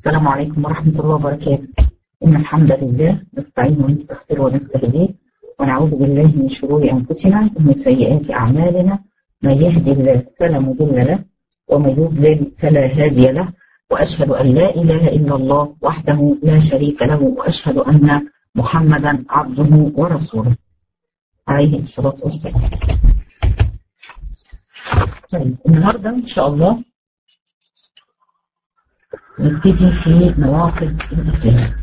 السلام عليكم ورحمة الله وبركاته إن الحمد لله نستعين ونستغفر ونستهديه ونعوذ بالله من شرور أنفسنا ومن سيئات أعمالنا من يهد الله فلا مضل له ومن يضلل فلا هادي له وأشهد أن لا إله إلا الله وحده لا شريك له وأشهد أن محمدا عبده ورسوله عليه الصلاة والسلام طيب النهاردة إن شاء الله نبتدي في نواقض الإسلام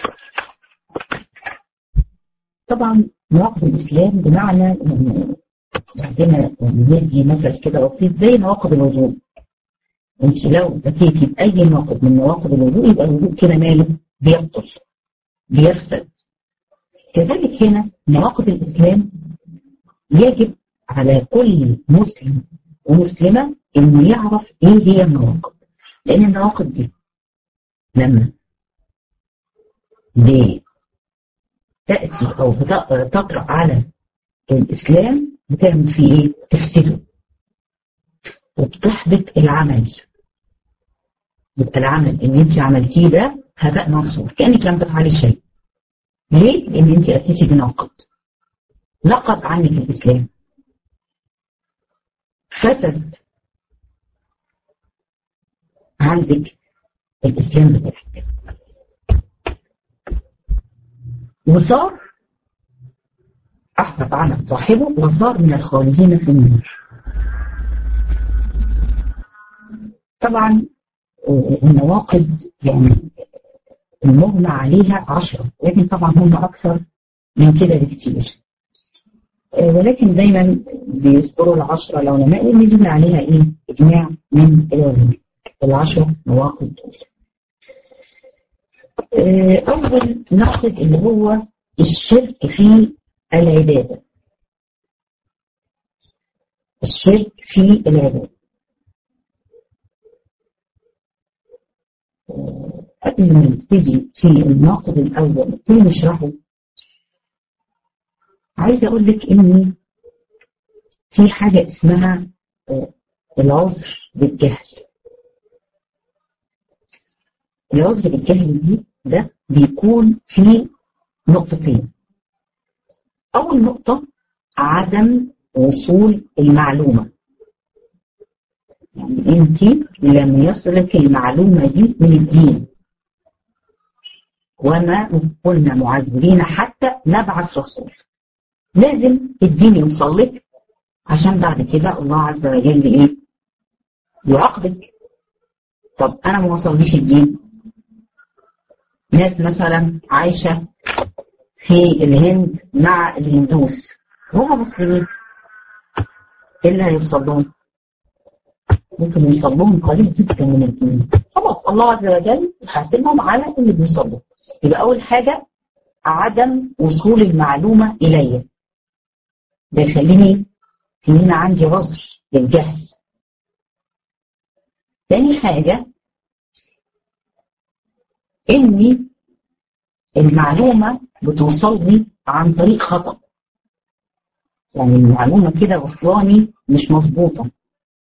طبعا نواقض الإسلام بمعنى إن عندنا ندي مثل كده بسيط زي نواقض الوضوء انت لو اتيتي بأي ناقض من نواقض الوضوء يبقى الوضوء كده ماله بيبطل بيفسد كذلك هنا نواقض الإسلام يجب على كل مسلم ومسلمة إنه يعرف إيه هي النواقض لأن النواقض دي لما بتأتي أو بتطرأ على الإسلام بتعمل فيه إيه؟ تفسده وبتحبط العمل يبقى العمل اللي أنت عملتيه ده هباء منصور كأنك لم تفعلي شيء ليه؟ لأن أنت أتيتي بناقض نقض عنك الإسلام فسد عندك الإسلام بتاعك وصار أحبط عمل صاحبه وصار من الخالدين في النار طبعا النواقض يعني المغمى عليها عشرة لكن طبعا هم أكثر من كده بكتير ولكن دايما بيذكروا العشرة العلماء ويجب عليها ايه اجماع من العلماء العشرة نواقض دول أول ناقض اللي هو الشرك في العبادة الشرك في العبادة قبل ما نبتدي في الناقض الأول نبتدي نشرحه عايزة أقول لك إن في حاجة اسمها العذر بالجهل العذر بالجهل دي ده بيكون في نقطتين أول نقطة عدم وصول المعلومة يعني أنت لم يصلك المعلومة دي من الدين وما كنا معذبين حتى نبعث رسول لازم الدين يوصل لك عشان بعد كده الله عز وجل ايه يعاقبك طب انا ما وصلليش الدين ناس مثلا عايشه في الهند مع الهندوس هم مسلمين ايه اللي هيوصل لهم؟ ممكن يوصل لهم قليل جدا من الدين خلاص الله عز وجل يحاسبهم على اللي بيوصل يبقى اول حاجه عدم وصول المعلومه الي ده يخليني ان انا عندي عذر للجهل تاني حاجة اني المعلومة بتوصل لي عن طريق خطأ يعني المعلومة كده وصلاني مش مظبوطة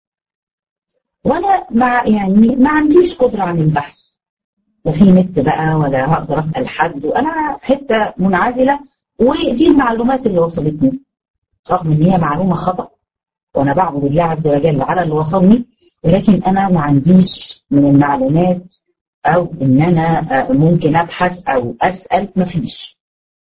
وانا مع يعني ما عنديش قدرة عن البحث لا في نت بقى ولا هقدر اسال حد وانا حته منعزله ودي المعلومات اللي وصلتني رغم ان هي معلومه خطا وانا بعبد الله عز وجل على اللي وصلني ولكن انا ما عنديش من المعلومات او ان انا ممكن ابحث او اسال ما فيش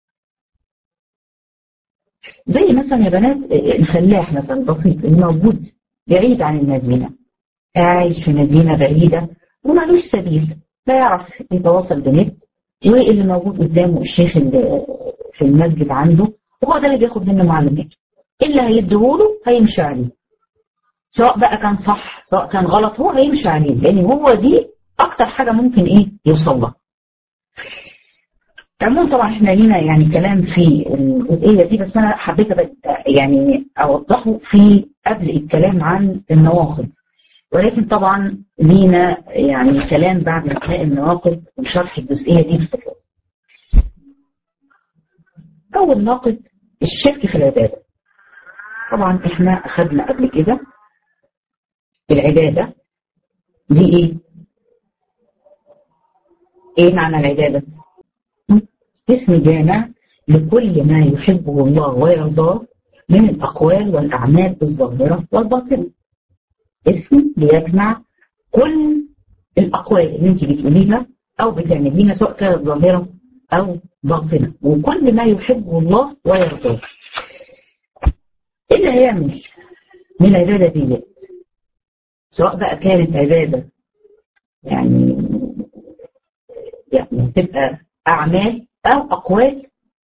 زي مثلا يا بنات الفلاح مثلا بسيط اللي موجود بعيد عن المدينه عايش في مدينه بعيده ومالوش سبيل لا يعرف يتواصل بنت واللي موجود قدامه الشيخ اللي في المسجد عنده هو ده اللي بياخد منه معلومات اللي هيديهوله هيمشي عليه سواء بقى كان صح سواء كان غلط هو هيمشي عليه لان هو دي اكتر حاجه ممكن ايه يوصل لها عموما طبعا احنا لينا يعني كلام في الجزئيه دي بس انا حبيت يعني اوضحه في قبل الكلام عن النواقض ولكن طبعا لينا يعني كلام بعد انتهاء النواقض وشرح الجزئيه دي باستفاضه. اول ناقض الشرك في العباده. طبعا احنا اخذنا قبل كده العباده دي ايه؟ ايه معنى العبادة اسم جامع لكل ما يحبه الله ويرضاه من الأقوال والأعمال الظاهرة والباطنة اسم بيجمع كل الأقوال اللي انت بتقوليها أو بتعمليها سواء كانت ظاهرة أو باطنة وكل ما يحبه الله ويرضاه ايه اللي هيعمل من العبادة دي سواء بقى كانت عبادة يعني يعني تبقى أعمال أو أقوال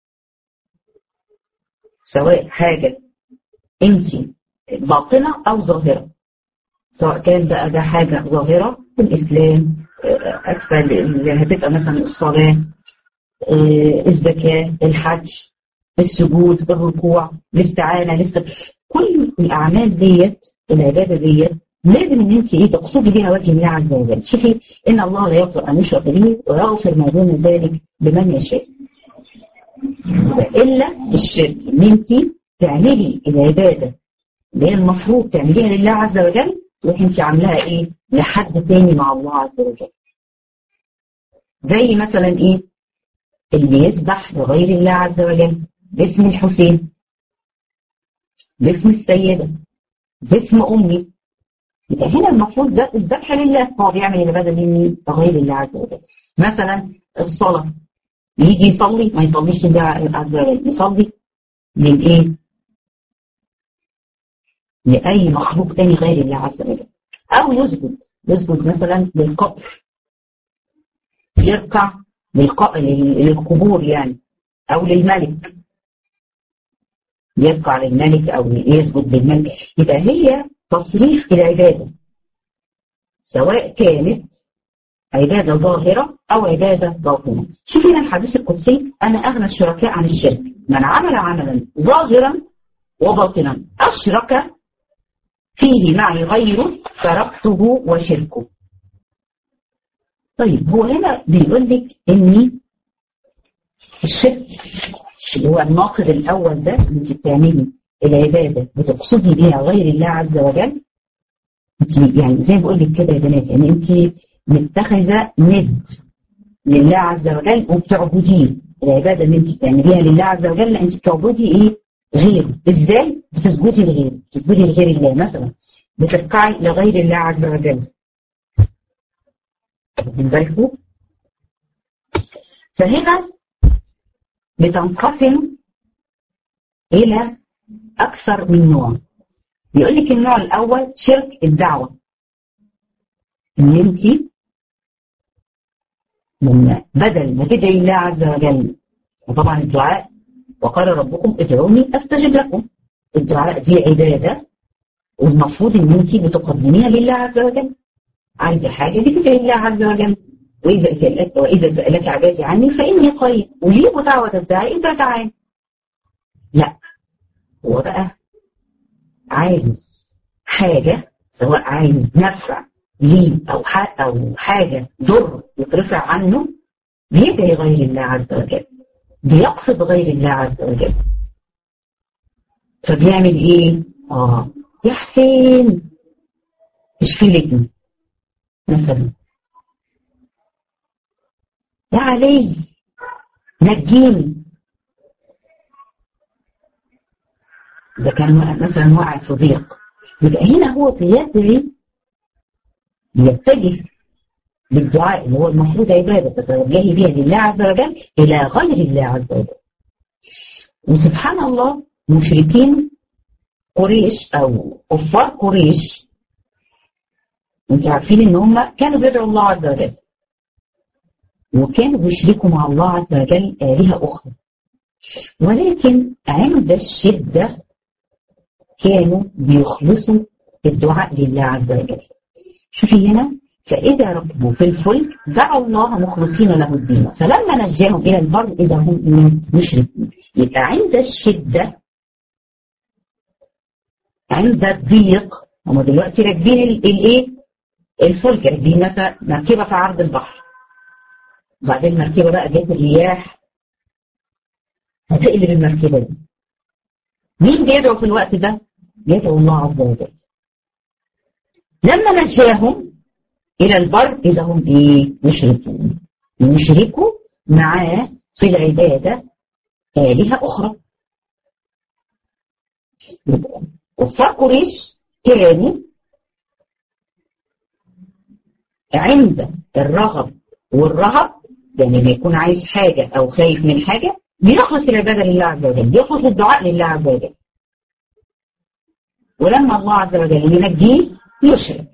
سواء حاجة أنت باطنة أو ظاهرة سواء كان بقى ده حاجة ظاهرة في الإسلام أسفل اللي هتبقى مثلا الصلاة الزكاة الحج السجود الركوع الاستعانة لسه كل الأعمال ديت العبادة ديت لازم ان انت ايه تقصدي بها وجه الله عز وجل شوفي ان الله لا يغفر ان يشرك به ويغفر ما دون ذلك لمن يشاء الا الشرك ان انت تعملي العباده اللي هي المفروض تعمليها لله عز وجل تروحي انت عاملاها ايه لحد تاني مع الله عز وجل زي مثلا ايه اللي يسبح لغير الله عز وجل باسم الحسين باسم السيده باسم امي يبقى هنا المفروض ده الذبح لله هو بيعمل العباده دي لغير الله عز وجل مثلا الصلاه يجي يصلي ما يصليش لله عز وجل يصلي للايه؟ لاي مخلوق تاني غير الله عز وجل او يسجد يسجد مثلا للقبر يركع للقبور يعني او للملك يركع للملك او يسجد للملك يبقى هي تصريف العبادة سواء كانت عبادة ظاهرة أو عبادة باطنة شوفي هنا الحديث القدسي أنا أغنى الشركاء عن الشرك من عمل عملا ظاهرا وباطنا أشرك فيه معي غيره تركته وشركه طيب هو هنا بيقول لك إن الشرك اللي هو الناقض الأول ده أنت بتعملي العبادة بتقصدي بها غير الله عز وجل انت يعني زي ما بقول لك كده يا بنات يعني انت متخذة ند لله عز وجل وبتعبديه العبادة اللي انت بتعمليها لله عز وجل لا انت بتعبدي ايه غيره ازاي بتسجدي لغيره بتسجدي لغير الله مثلا بتركعي لغير الله عز وجل واخدين بالكم فهنا بتنقسم الى أكثر من نوع يقول لك النوع الأول شرك الدعوة إن أنت من بدل ما تدعي الله عز وجل وطبعا الدعاء وقال ربكم ادعوني أستجب لكم الدعاء دي عبادة والمفروض إن أنت بتقدميها لله عز وجل عايزة حاجة بتدعي الله عز وجل وإذا سألك وإذا سألك عبادي عني فإني قريب أجيب دعوة الداعي إذا دعاني لا هو بقى عايز حاجة سواء عايز نفع ليه أو أو حاجة ضر يترفع عنه بيدعي غير الله عز وجل بيقصد غير الله عز وجل فبيعمل إيه؟ آه يا حسين اشفي لي ابني مثلا يا علي نجيني ده كان مثلا واقع في ضيق يبقى هنا هو بيدعي يتجه بالدعاء اللي هو المفروض عباده تتوجهي بها لله عز وجل الى غير الله عز وجل. وسبحان الله مشركين قريش او كفار قريش انتوا عارفين ان هم كانوا بيدعوا الله عز وجل وكانوا بيشركوا مع الله عز وجل آلهة أخرى ولكن عند الشدة كانوا بيخلصوا الدعاء لله عز وجل شوفي هنا فإذا ركبوا في الفلك دعوا الله مخلصين له الدين فلما نجاهم إلى البر إذا هم مشركون يبقى عند الشدة عند الضيق هم دلوقتي راكبين الايه؟ الفلك راكبين مثلا مركبة في عرض البحر وبعدين المركبة بقى جت الرياح هتقلب المركبة دي مين بيدعو في الوقت ده؟ يدعو الله عز وجل لما نجاهم إلى البر إذا هم إيه؟ مشركون يشركوا معاه في العبادة آلهة أخرى كفار قريش كانوا عند الرغب والرهب يعني لما يكون عايز حاجة أو خايف من حاجة بيخلص العبادة لله عز وجل بيخلص الدعاء لله عز وجل ولما الله عز وجل ينجيه يشرك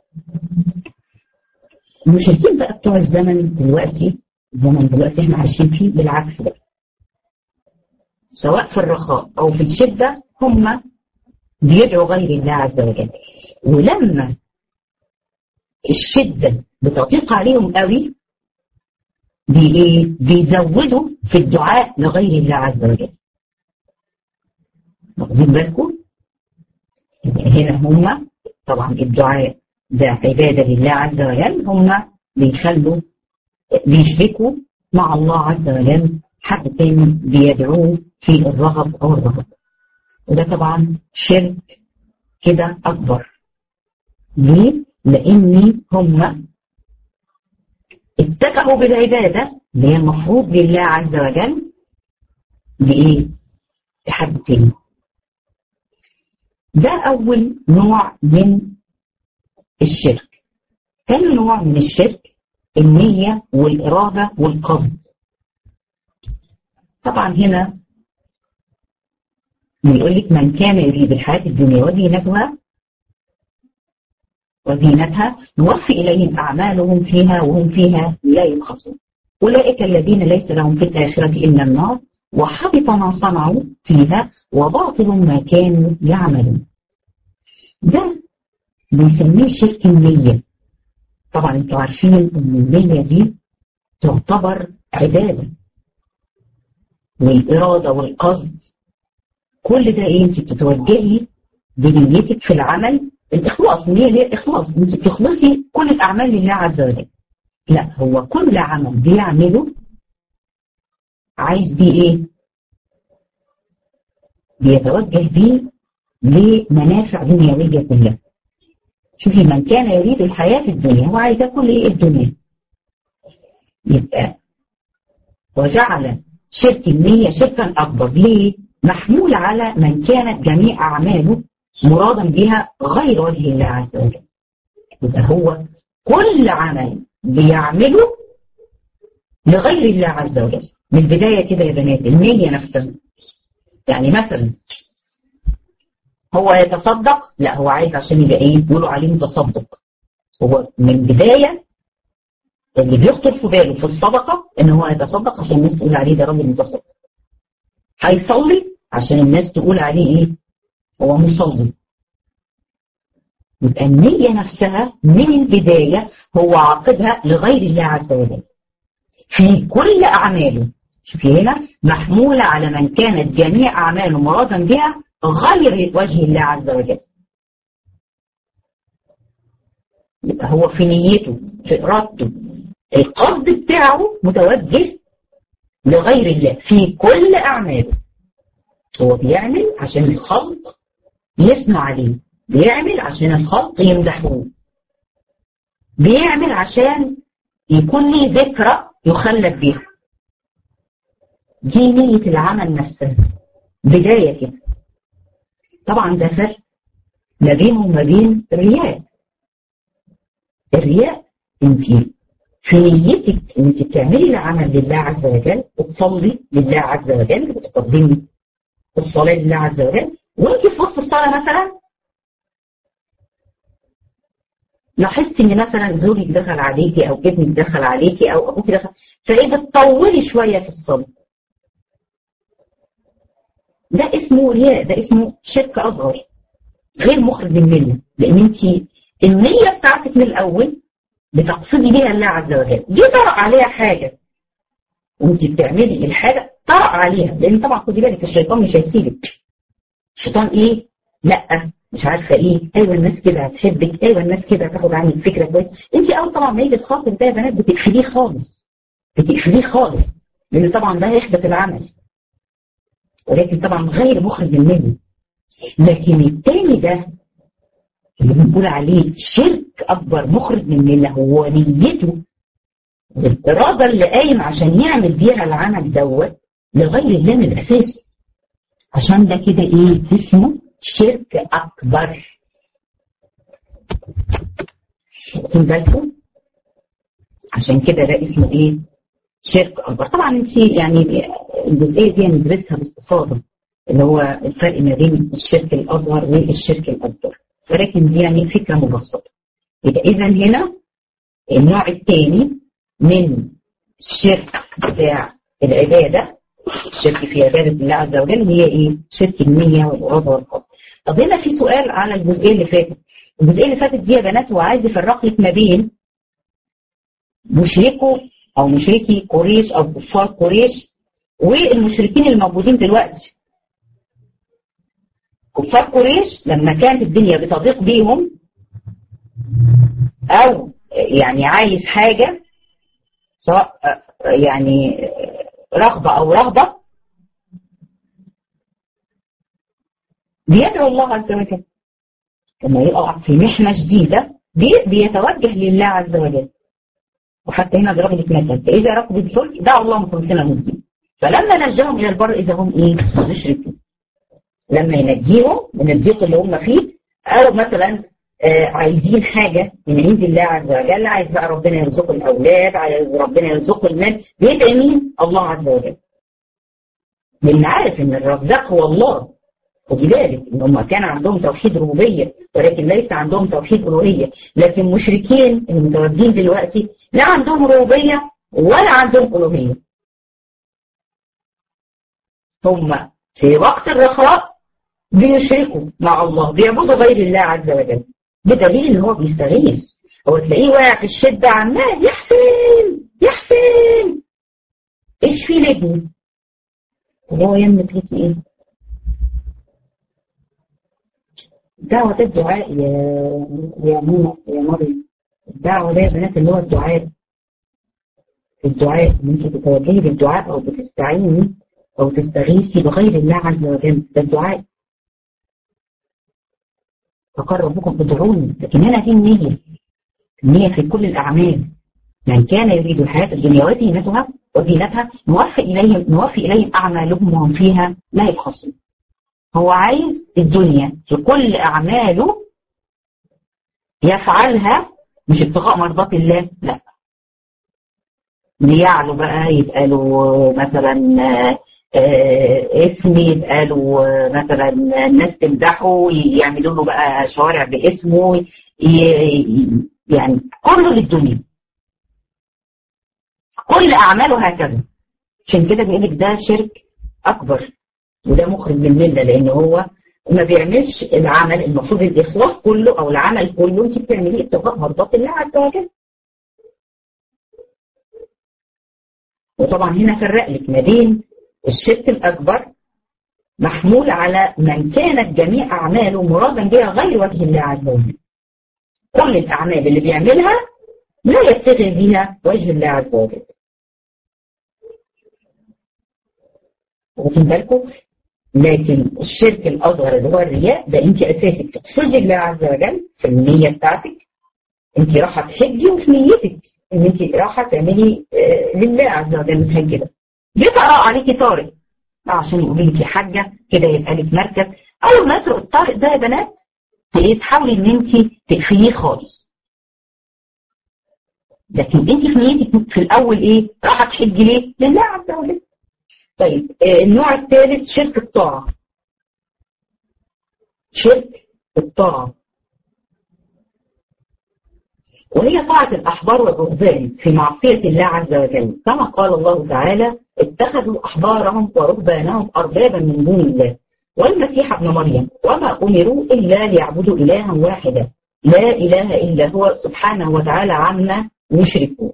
المشركين بقى بتوع الزمن دلوقتي الزمن دلوقتي احنا عايشين فيه بالعكس بقى سواء في الرخاء او في الشدة هم بيدعوا غير الله عز وجل ولما الشدة بتضيق عليهم قوي بي ايه بيزودوا في الدعاء لغير الله عز وجل واخدين بالكم هنا هم طبعا الدعاء ده عبادة لله عز وجل هم بيخلوا بيشركوا مع الله عز وجل حد تاني بيدعوه في الرغب أو الرهب وده طبعا شرك كده أكبر ليه؟ لأن هم اتجهوا بالعبادة اللي هي المفروض لله عز وجل لإيه؟ لحد تاني ده أول نوع من الشرك ثاني نوع من الشرك النية والإرادة والقصد طبعا هنا بيقول لك من كان يريد الحياة الدنيا وزينتها وزينتها نوفي إليهم أعمالهم فيها وهم فيها لا يبخسون أولئك الذين ليس لهم في الآخرة إلا النار وحبط ما صنعوا فيها وباطل ما كانوا يعملون ده بنسميه شرك النية طبعا انتوا عارفين ان النية دي تعتبر عبادة والإرادة والقصد كل ده ايه انت بتتوجهي بنيتك في العمل الإخلاص النية هي الإخلاص انت بتخلصي كل الأعمال لله عز وجل لا هو كل عمل بيعمله عايز بيه ايه بيتوجه بيه لمنافع دنيوية كلها شوفي من كان يريد الحياة الدنيا هو عايز كل ايه الدنيا يبقى وجعل شرك النية شركا أكبر ليه؟ محمول على من كانت جميع أعماله مرادا بها غير وجه الله عز وجل يبقى هو كل عمل بيعمله لغير الله عز وجل من البداية كده يا بنات النية نفسها يعني مثلا هو يتصدق لا هو عايز عشان يبقى ايه يقولوا عليه متصدق هو من بداية اللي بيخطر في باله في الصدقة ان هو يتصدق عشان الناس تقول عليه ده راجل متصدق هيصلي عشان الناس تقول عليه ايه هو مصلي يبقى النية نفسها من البداية هو عاقدها لغير الله عز وجل في كل أعماله شوفي هنا محمولة على من كانت جميع أعماله مرادا بها غير وجه الله عز وجل يبقى هو في نيته في إرادته القصد بتاعه متوجه لغير الله في كل أعماله هو بيعمل عشان الخلق يثنوا عليه بيعمل عشان الخلق يمدحوه بيعمل عشان يكون ليه ذكرى يخلد بيها دي نية العمل نفسها بداية كده طبعا ده فرق ما بينه وما بين الرياء الرياء انت في نيتك ان انت بتعملي العمل لله عز وجل وتصلي لله عز وجل وتقدمي الصلاة لله عز وجل وانت في وسط الصلاة مثلا لاحظت ان مثلا زوجك دخل عليكي او ابنك دخل عليكي او ابوك دخل فايه بتطولي شويه في الصلاه ده اسمه رياء ده اسمه شرك اصغر غير مخرج من المله لان انت النيه بتاعتك من الاول بتقصدي بيها الله عز وجل دي طرأ عليها حاجه وانت بتعملي الحاجه طرأ عليها لان طبعا خدي بالك الشيطان مش هيسيبك الشيطان ايه لا مش عارفه ايه ايوه الناس كده هتحبك ايوه الناس كده هتاخد عنك فكره كويس انت اول طبعا ما يجي الخاطب ده يا بنات بتقفليه خالص بتقفليه خالص لان طبعا ده هيحبط العمل ولكن طبعا غير مخرج منه لكن التاني ده اللي بنقول عليه شرك اكبر مخرج من اللي هو نيته الإرادة اللي قايم عشان يعمل بيها العمل دوت لغير الله من الأساس عشان ده كده إيه اسمه شرك أكبر واخدين بالكم عشان كده ده اسمه إيه شرك أكبر طبعا انت يعني الجزئية دي هندرسها باستفاضة اللي هو الفرق ما بين الشرك الأصغر والشرك الأكبر ولكن دي يعني فكرة مبسطة يبقى إذا هنا النوع الثاني من الشرك بتاع العبادة الشرك في عبادة الله عز وجل هي إيه؟ شرك النية والإرادة والقصد. طب هنا في سؤال على الجزئية اللي فاتت. الجزئية اللي فاتت دي يا بنات هو عايز يفرق لك ما بين مشركو أو مشركي قريش أو كفار قريش والمشركين الموجودين دلوقتي. كفار قريش لما كانت الدنيا بتضيق بيهم أو يعني عايز حاجة سواء يعني رغبة أو رهبة بيدعو الله عز وجل لما يقع في محنة شديدة بيتوجه لله عز وجل وحتى هنا ضرب لك مثل فإذا ركبوا الفلك دعوا الله مخلصين له الدين فلما نجاهم إلى البر إذا هم إيه مشركون لما ينجيهم من الضيق اللي هم فيه أو مثلا آه عايزين حاجة من عند الله عز وجل عايز بقى ربنا يرزقه الأولاد عايز ربنا يرزقه المال بيدعي مين؟ الله عز وجل لأن عارف إن الرزاق هو الله خدي بالك إن هم كان عندهم توحيد ربوبية ولكن ليس عندهم توحيد ألوهية لكن مشركين المتواجدين دلوقتي لا عندهم ربوبية ولا عندهم ألوهية هم في وقت الرخاء بيشركوا مع الله بيعبدوا غير الله عز وجل بدليل ان هو بيستغيث هو تلاقيه واقع في الشده عمال يا حسين يا حسين ايش في لابني طب هو يملك لك ايه دعوة الدعاء يا يا منى يا مريم الدعوة ده يا بنات اللي هو الدعاء الدعاء ان انت تتوجهي بالدعاء او بتستعيني او تستغيثي بغير الله عز وجل ده الدعاء فقال ربكم ادعوني لكن هنا دي النية النية في كل الأعمال من كان يريد الحياة الدنيا وزينتها وزينتها نوفي إليهم نوفي إليهم أعمالهم وهم فيها لا يبخسون هو عايز الدنيا في كل أعماله يفعلها مش ابتغاء مرضات الله لا ليعلو بقى يبقى له مثلا اسم يبقى له مثلا الناس تمدحه يعملوا له بقى شوارع باسمه يعني كله للدنيا كل اعماله هكذا عشان كده بيقول لك ده شرك اكبر وده مخرج من المله لان هو ما بيعملش العمل المفروض الاخلاص كله او العمل كله انت بتعمليه ابتغاء مرضات الله عز وجل وطبعا هنا فرق لك ما بين الشرك الأكبر محمول على من كانت جميع أعماله مرادا بها غير وجه الله عز وجل كل الأعمال اللي بيعملها لا يبتغي بها وجه الله عز وجل واخدين بالكم لكن الشرك الأصغر اللي هو الرياء ده أنت أساسك تقصدي الله عز وجل في النية بتاعتك أنت رايحة تحجي وفي نيتك إن أنت رايحة تعملي آه لله عز وجل الحج ده بيطرق عليكي طارق عشان يقول لك يا حاجه كده يبقى لك مركز اول ما يطرق الطارق ده يا بنات تحاولي ان انت تقفليه خالص لكن انت في نيتك في الاول ايه راح تحجي ليه لله عز وجل طيب آه النوع الثالث شرك الطاعه شرك الطاعه وهي طاعة الأحبار والرهبان في معصية الله عز وجل كما قال الله تعالى اتخذوا أحبارهم ورهبانهم أربابا من دون الله والمسيح ابن مريم وما أمروا إلا ليعبدوا إلها واحدا لا إله إلا هو سبحانه وتعالى عما يشركون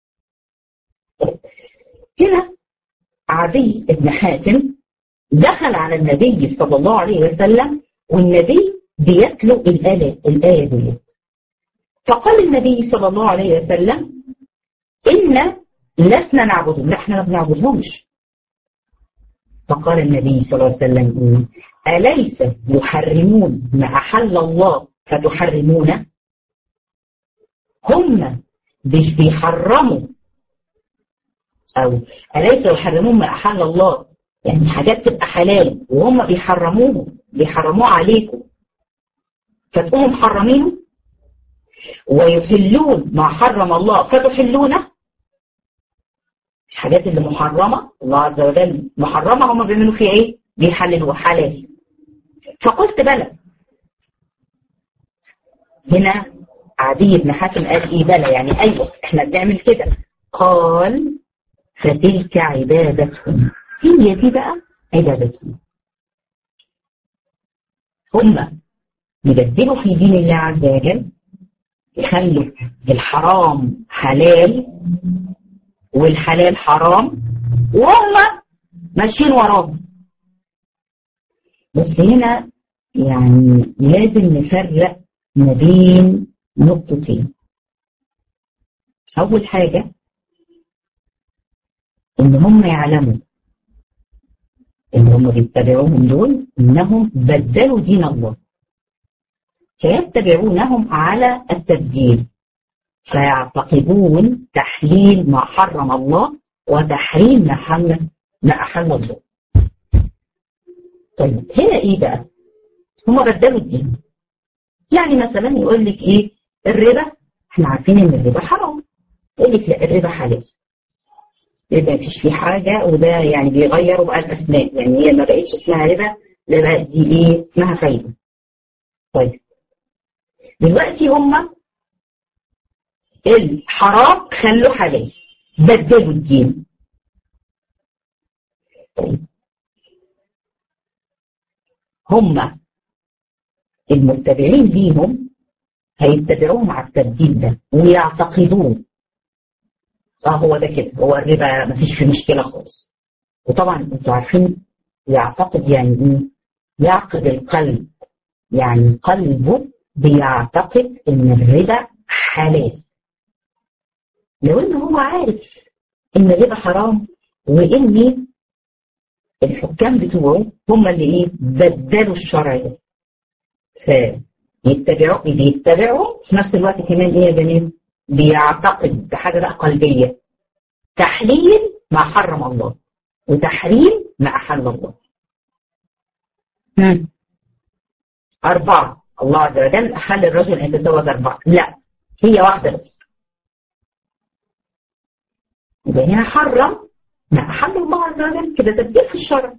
هنا عدي بن حاتم دخل على النبي صلى الله عليه وسلم والنبي بيتلو الآية الآية دي فقال النبي صلى الله عليه وسلم إن لسنا نعبدهم لا احنا ما بنعبدهمش فقال النبي صلى الله عليه وسلم أليس يحرمون ما أحل الله فتحرمونه هم مش بيحرموا أو أليس يحرمون ما أحل الله يعني حاجات تبقى حلال وهم بيحرموه بيحرموه عليكم فتقوموا محرمينه ويحلون ما حرم الله فتحلونه الحاجات اللي محرمة الله عز وجل محرمة هم بيعملوا فيها ايه بيحللوا حلال فقلت بلى هنا عدي بن حاتم قال ايه بلى يعني ايوه احنا بنعمل كده قال فتلك عبادتهم هي دي بقى عبادتهم هم يبدلوا في دين الله عز وجل يخلوا الحرام حلال والحلال حرام وهم ماشيين وراهم بس هنا يعني لازم نفرق ما بين نقطتين أول حاجة إن هم يعلموا إن هم بيتبعوهم دول إنهم بدلوا دين الله فيتبعونهم على التبديل فيعتقدون تحليل ما حرم الله وتحريم ما حل ما أحل الله طيب هنا إيه بقى؟ هم بدلوا الدين يعني مثلا يقول لك إيه الربا احنا عارفين إن الربا حرام يقول لك لا الربا حلال يبقى مفيش فيه حاجة وده يعني بيغيروا بقى الأسماء يعني هي ما بقتش اسمها ربا ده بقى دي إيه اسمها فايدة طيب دلوقتي هم الحرام خلوه حلال بدلوا الدين طيب هم المتبعين ليهم هيتبعوهم على التبديل ده ويعتقدون اه هو ده كده هو الربا ما فيش فيه مشكله خالص وطبعا انتوا عارفين يعتقد يعني ايه يعقد القلب يعني قلبه بيعتقد ان الربا حلال لو ان هو عارف ان الربا حرام وان الحكام بتوعه هم اللي ايه بدلوا الشرع ده فيتبعوا بيتبعوا في نفس الوقت كمان ايه يا بنات بيعتقد بحاجه بقى قلبيه تحليل ما حرم الله وتحريم ما احل الله هم. أربعة الله عز وجل أحل الرجل أن يتزوج أربعة لا هي واحدة بس يبقى هنا حرم ما أحل الله عز وجل كده تبديل في الشرع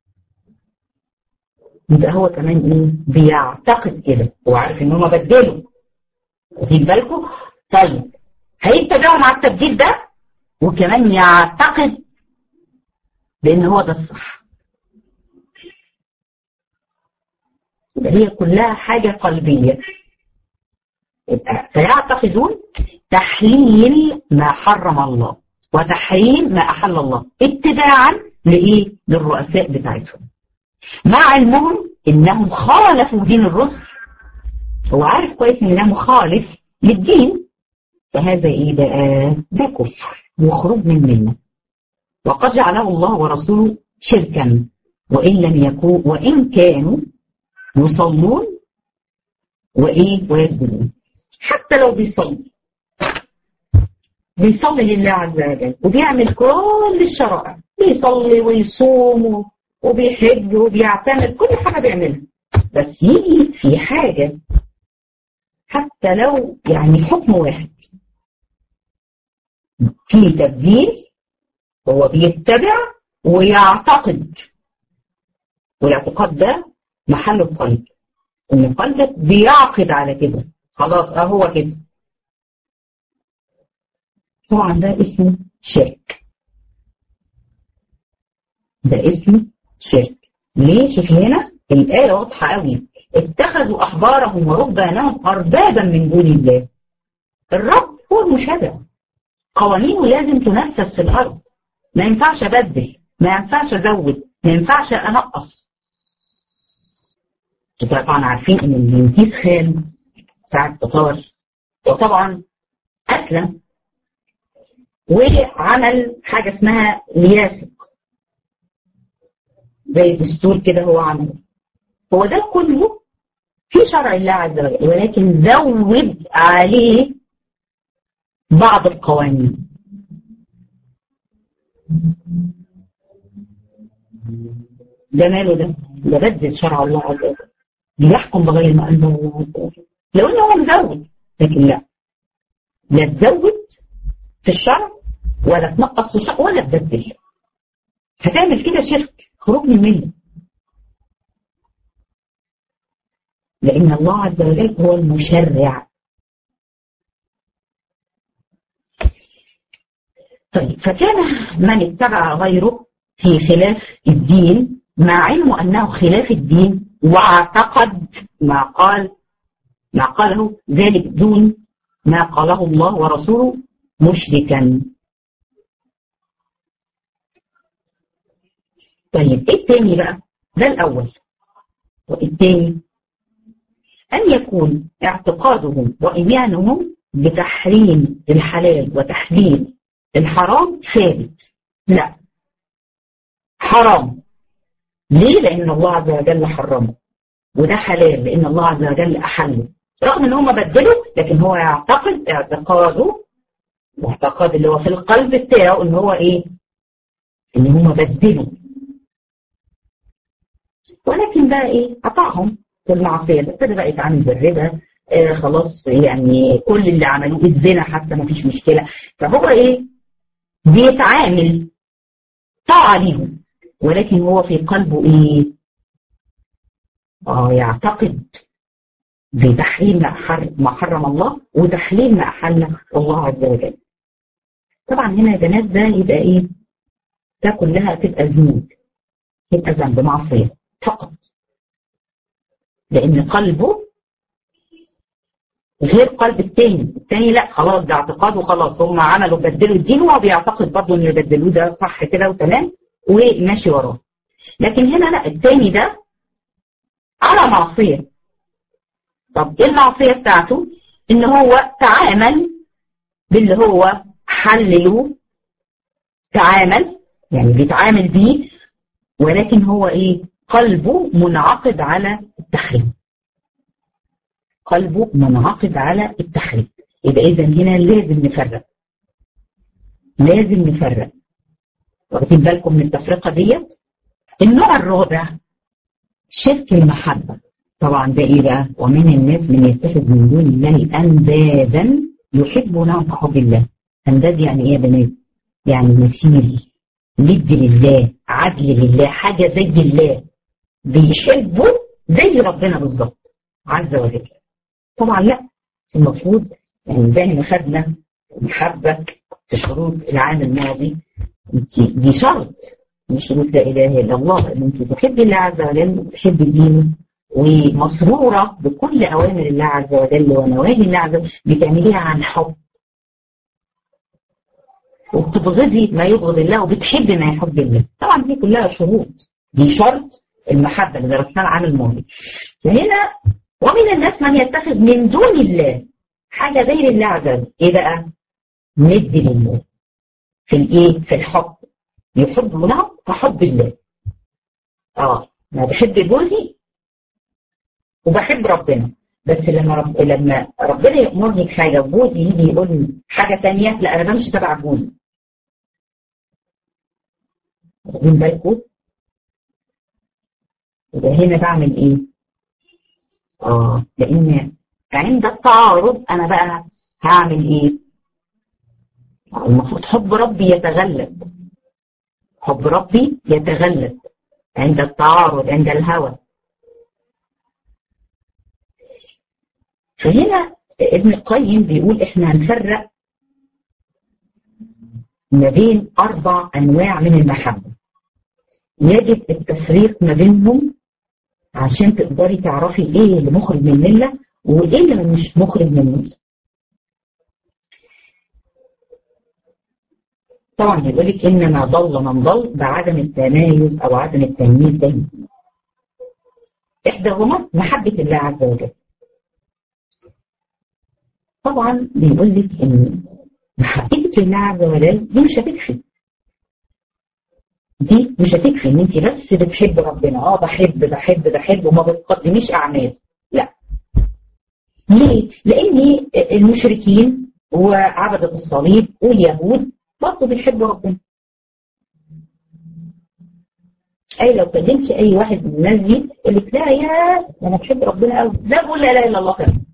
يبقى هو كمان إيه بيعتقد كده هو عارف إن هما بدلوا واخدين بالكم طيب هيتبعوا مع التبديل ده وكمان يعتقد بأن هو ده الصح يبقى هي كلها حاجة قلبية يبقى فيعتقدون تحليل ما حرم الله وتحريم ما أحل الله اتباعا لإيه؟ للرؤساء بتاعتهم مع علمهم إنهم خالفوا دين الرسل هو عارف كويس إنه مخالف للدين فهذا إيه بقى؟ ده كفر وخروج من منا وقد جعله الله ورسوله شركا وإن لم يكون وإن كانوا يصلون وإيه ويسجدون حتى لو بيصلي بيصلي لله عز وجل وبيعمل كل الشرائع بيصلي ويصوم وبيحج وبيعتمر كل حاجة بيعملها بس يجي في حاجة حتى لو يعني حكم واحد في تبديل هو بيتبع ويعتقد والاعتقاد ده محل القلب ان قلبك بيعقد على كده خلاص اه هو كده طبعا ده اسمه شرك ده اسمه شرك ليه شوف هنا الآية واضحة قوي اتخذوا أحبارهم ورهبانهم أربابا من دون الله الرب هو المشرع قوانينه لازم تنفذ في الأرض ما ينفعش أبدل ما ينفعش أزود ما ينفعش أنقص طبعا عارفين ان الجنكيز خان بتاع التتار وطبعا اسلم وعمل حاجه اسمها لياسق زي دستور كده هو عمله هو ده كله في شرع الله عز وجل ولكن زود عليه بعض القوانين ده ماله ده ده بدل شرع الله عز وجل بيحكم بغير ما انزل الله عز وجل لو انه هو مزود لكن لا لا تزود في الشرع ولا تنقص في الشرع ولا تبدل هتعمل كده شرك خروج من المله لان الله عز وجل هو المشرع طيب فكان من اتبع غيره في خلاف الدين مع علمه انه خلاف الدين واعتقد ما قال ما قاله ذلك دون ما قاله الله ورسوله مشركا طيب ايه التاني بقى ده الاول والتاني ان يكون اعتقادهم وايمانهم بتحريم الحلال وتحليل الحرام ثابت لا حرام ليه لان الله عز وجل حرمه وده حلال لان الله عز وجل احله رغم ان هم بدلوا لكن هو يعتقد اعتقاده واعتقاد اللي هو في القلب بتاعه ان هو ايه ان هم بدلوا ولكن بقى ايه قطعهم في المعصيه ابتدى بقى يتعامل بالربا آه خلاص يعني كل اللي عملوه الزنا حتى ما فيش مشكله فهو ايه بيتعامل طاعه ليهم ولكن هو في قلبه ايه اه يعتقد بتحريم ما حرم الله وتحليل ما احل الله عز وجل طبعا هنا يا بنات ده يبقى ايه ده كلها تبقى ذنوب تبقى ذنب معصيه فقط لان قلبه غير قلب التاني التاني لا خلاص ده اعتقاد وخلاص هم عملوا بدلوا الدين وهو بيعتقد برضه ان اللي بدلوه ده صح كده وتمام وماشي وراه لكن هنا لا التاني ده على معصيه طب ايه المعصيه بتاعته ان هو تعامل باللي هو حلله تعامل يعني بيتعامل بيه ولكن هو ايه قلبه منعقد على التحريم قلبه منعقد على التحريم يبقى اذا هنا لازم نفرق لازم نفرق واخدين بالكم من التفرقه ديت النوع الرابع شرك المحبه طبعا ده ايه بقى ومن الناس من يتخذ من دون الله اندادا يحبونهم كحب الله انداد يعني ايه يا بنات يعني مثيل ند لله عدل لله حاجه زي الله بيحبوا زي ربنا بالظبط عز وجل طبعا لا المفروض يعني زي ما خدنا محبة في شروط العام الماضي دي شرط من شروط لا اله الا الله ان انت تحبي الله عز وجل وتحبي دينه ومسرورة بكل أوامر الله عز وجل ونواهي الله عز وجل بتعمليها عن حب وبتبغضي ما يبغض الله وبتحبي ما يحب الله طبعا دي كلها شروط دي شرط المحبة اللي درسناها العام الماضي فهنا ومن الناس من يتخذ من دون الله حاجة غير الله عز وجل ايه بقى؟ ند لله في الايه؟ في الحب يحب له كحب الله اه انا بحب جوزي وبحب ربنا بس لما رب... لما ربنا يأمرني بحاجة وجوزي يجي يقول لي حاجة تانية لا أنا بمشي تبع جوزي. واخدين بالكم؟ يبقى هنا بعمل إيه؟ آه لأن عند التعارض أنا بقى هعمل إيه؟ المفروض حب ربي يتغلب. حب ربي يتغلب عند التعارض عند الهوى. فهنا ابن القيم بيقول احنا هنفرق ما بين اربع انواع من المحبه يجب التفريق ما بينهم عشان تقدري تعرفي ايه اللي مخرج من المله وايه اللي مش مخرج من المله طبعا بيقول لك انما ضل من ضل بعدم التمايز او عدم التمييز بين احداهما محبه الله عز وجل طبعا بيقول لك ان محبتك لله عز وجل دي مش هتكفي دي مش هتكفي ان انت بس بتحب ربنا اه بحب بحب بحب وما بتقدميش اعمال لا ليه؟ لان المشركين وعبدة الصليب واليهود برضه بيحبوا ربنا اي لو كلمت اي واحد من الناس دي يقول لك لا يا انا بحب ربنا قوي ده بقول لا اله الا الله كمان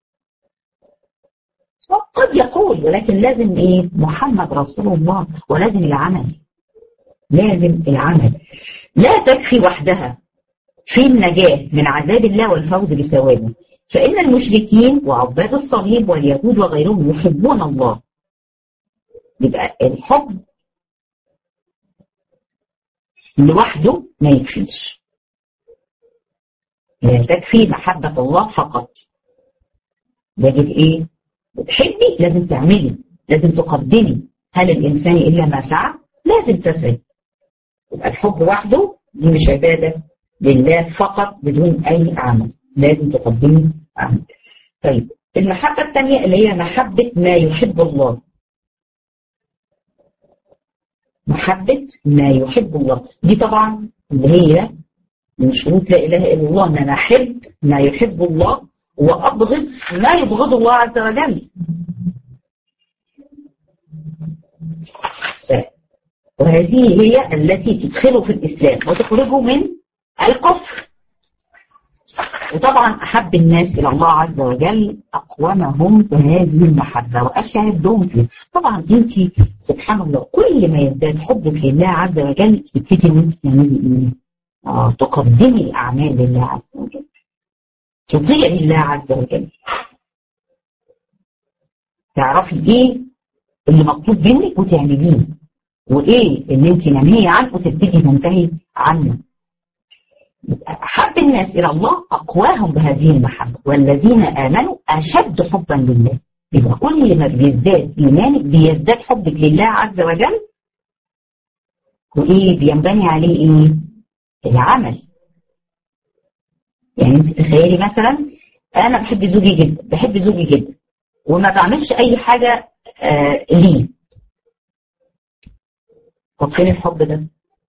قد يقول ولكن لازم ايه محمد رسول الله ولازم العمل لازم العمل لا تكفي وحدها في النجاة من عذاب الله والفوز بثوابه فإن المشركين وعباد الصليب واليهود وغيرهم يحبون الله يبقى الحب لوحده ما يكفيش لا تكفي محبة الله فقط لكن ايه بتحبي لازم تعملي لازم تقدمي هل الإنسان إلا ما سعى لازم تسعي يبقى الحب وحده دي مش عبادة لله فقط بدون أي عمل لازم تقدمي عمل طيب المحبة الثانية اللي هي محبة ما يحب الله محبة ما يحب الله دي طبعا اللي هي من شروط لا إله إلا الله أن أنا أحب ما يحب الله وأبغض ما يبغض الله عز وجل وهذه هي التي تدخله في الإسلام وتخرجه من الكفر وطبعا أحب الناس إلى الله عز وجل أقومهم بهذه المحبة وأشهدهم فيه طبعا أنت سبحان الله كل ما يزداد حبك لله عز وجل تبتدي أنت تعملي إيه؟ آه تقدمي الأعمال لله عز وجل تطيعي الله عز وجل تعرفي إيه اللي مطلوب منك وتعمليه وإيه اللي أنت ناهية عنه وتبتدي تنتهي عنه أحب الناس إلى الله أقواهم بهذه المحبة والذين آمنوا أشد حبا لله يبقى كل ما بيزداد إيمانك بيزداد حبك لله عز وجل وإيه بينبني عليه إيه؟ العمل يعني أنت تخيلي مثلا أنا بحب زوجي جدا بحب زوجي جدا وما بعملش أي حاجة آه ليه طب فين الحب ده؟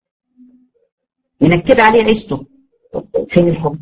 منكد عليه عيشته طب فين الحب؟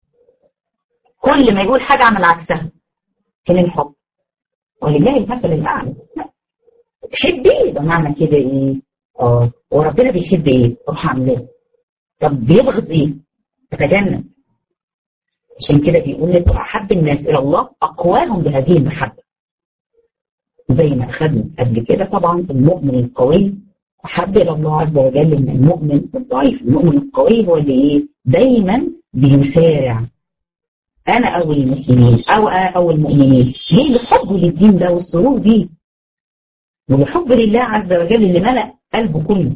كل ما يقول حاجة اعمل عكسها فين الحب؟ ولله المثل الأعلى لا تحبي يبقى معنى كده إيه؟ اه وربنا بيحب إيه؟ روح عاملاه طب بيبغض إيه؟ تتجنب عشان كده بيقول لك أحب الناس إلى الله أقواهم بهذه المحبة زي ما أخذنا قبل كده طبعا المؤمن القوي أحب إلى الله عز وجل من المؤمن الضعيف المؤمن القوي هو اللي إيه دايما بيسارع أنا أول المسلمين أو أنا أول المؤمنين ليه لحبه للدين ده والسرور بيه ولحب لله عز وجل اللي ملأ قلبه كله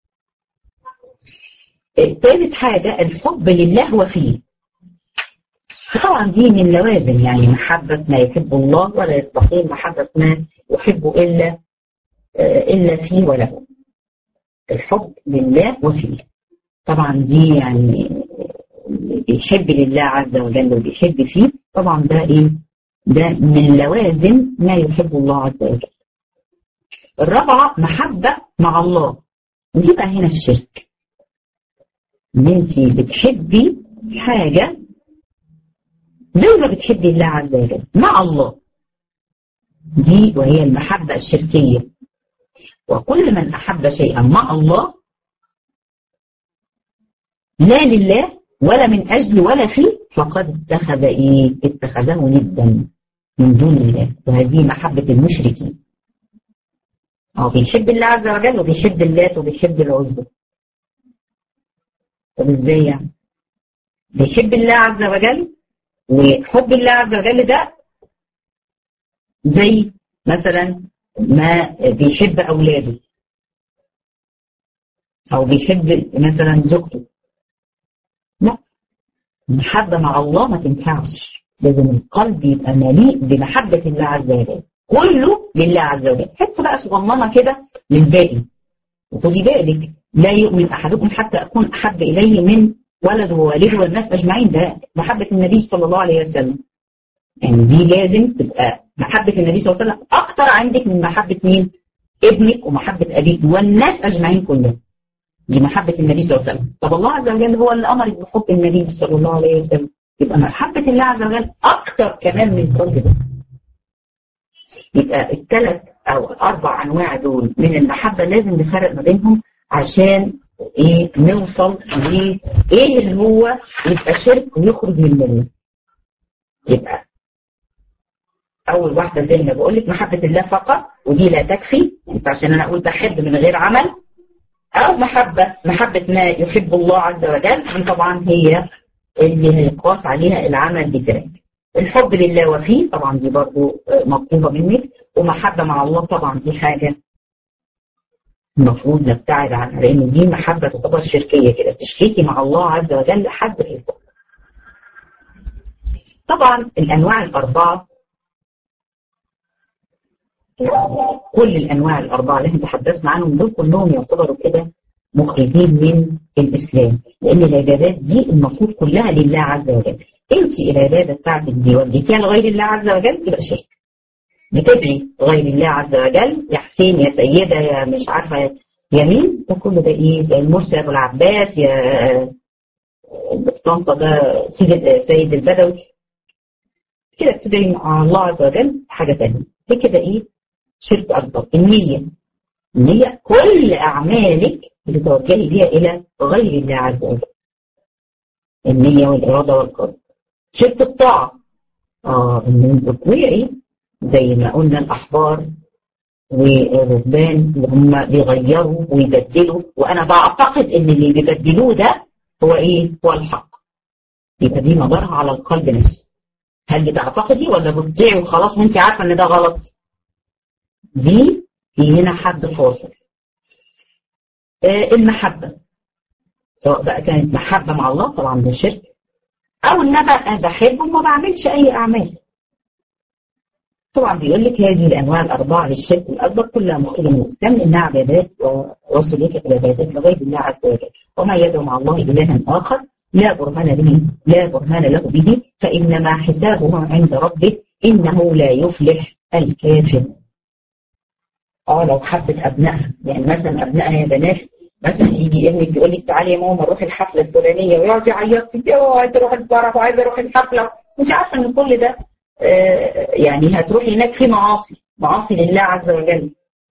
ثالث حاجة الحب لله وفيه طبعا دي من لوازم يعني محبة ما يحب الله ولا يستقيم محبة ما يحب إلا إلا فيه وله الحب لله وفيه طبعا دي يعني بيحب لله عز وجل وبيحب فيه طبعا ده ايه ده من لوازم ما يحب الله عز وجل الرابعة محبة مع الله ودي بقى هنا الشرك ان انت بتحبي حاجة زي ما بتحبي الله عز وجل مع الله دي وهي المحبة الشركية وكل من أحب شيئا مع الله لا لله ولا من أجل ولا فيه فقد اتخذ إيه اتخذه ندا من دون الله وهذه محبة المشركين هو بيحب الله عز وجل وبيحب اللات وبيحب العزى طب ازاي يعني بيحب الله عز وجل وحب الله عز وجل ده زي مثلا ما بيحب أولاده أو بيحب مثلا زوجته لا المحبة مع الله ما تنفعش لازم القلب يبقى مليء بمحبة الله عز وجل كله لله عز وجل حتى بقى صغننة كده للباقي وخدي بالك لا يؤمن أحدكم حتى أكون أحب إليه من ولده ووالده والناس أجمعين ده محبة النبي صلى الله عليه وسلم يعني دي لازم تبقى محبة النبي صلى الله عليه وسلم أكتر عندك من محبة مين؟ ابنك ومحبة أبيك والناس أجمعين كلهم. دي محبة النبي صلى الله عليه وسلم. طب الله عز وجل هو اللي أمرك بحب النبي صلى الله عليه وسلم. يبقى محبة الله عز وجل أكتر كمان من كل ده. يبقى الثلاث أو الأربع أنواع دول من المحبة لازم نفرق ما بينهم عشان ايه نوصل لايه اللي هو يبقى شرك ويخرج من المله يبقى اول واحده زي ما بقول لك محبه الله فقط ودي لا تكفي انت عشان انا اقول بحب من غير عمل او محبه محبه ما يحب الله عز وجل طبعا هي اللي هيقاس عليها العمل بتاعك الحب لله وفيه طبعا دي برضو مطلوبه منك ومحبه مع الله طبعا دي حاجه المفروض نبتعد عنها لان دي محبه تعتبر شركيه كده تشركي مع الله عز وجل حد في الحب طبعا الانواع الاربعه كل الانواع الاربعه اللي احنا تحدثنا عنهم دول كلهم يعتبروا كده مخرجين من الاسلام لان العبادات دي المفروض كلها لله عز وجل انت العباده بتاعتك دي وديتيها لغير الله عز وجل يبقى شرك بتدعي غير الله عز وجل يا حسين يا سيده يا مش عارفه يا مين ده كله ده ايه ده المرسي ابو العباس يا طنطا ده سيد سيد البدوي كده بتدعي مع الله عز وجل حاجه ثانيه دي كده ايه شرك اكبر النيه النيه كل اعمالك بتتوجهي بيها الى غير الله عز وجل النيه والاراده والقصد شرك الطاعه اه ان تطيعي زي ما قلنا الاحبار والرهبان اللي هم بيغيروا ويبدلوا وانا بعتقد ان اللي بيبدلوه ده هو ايه؟ هو الحق. يبقى دي مدارها على القلب نفسه. هل بتعتقدي ولا بتطيعي وخلاص وانت عارفه ان ده غلط؟ دي في هنا حد فاصل. آه المحبه سواء بقى كانت محبه مع الله طبعا ده شرك او ان انا بحبه وما بعملش اي اعمال. طبعا بيقول لك هذه الانواع الاربعه للشرك الاكبر كلها مخرجه من الاسلام لانها عبادات ووصوليه العبادات لغير الله عز وجل وما يدعو مع الله الها اخر لا برهان به لا برهان له به فانما حسابه عند ربه انه لا يفلح الكافر. اه لو حبت ابنائها يعني مثلا ابنائها يا بنات مثلا يجي ابنك يقول لك تعالي يا ماما نروح الحفله الفلانيه ويقعد يعيط لك عايز اروح الفرح وعايز اروح الحفله مش عارفه ان كل ده يعني هتروحي هناك في معاصي معاصي لله عز وجل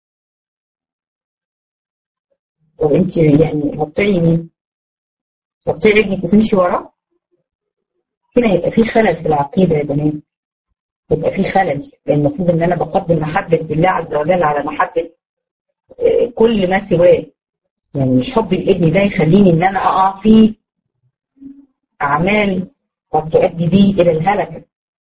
وانت يعني هتطيعي مين؟ هتطيعي ابنك وتمشي وراه؟ هنا يبقى في خلل في العقيده يا بنات يبقى في خلل لان المفروض ان انا بقدم محبه الله عز وجل على محبه كل ما سواه يعني مش حب الابن ده يخليني ان انا اقع في اعمال قد تؤدي بي الى الهلكه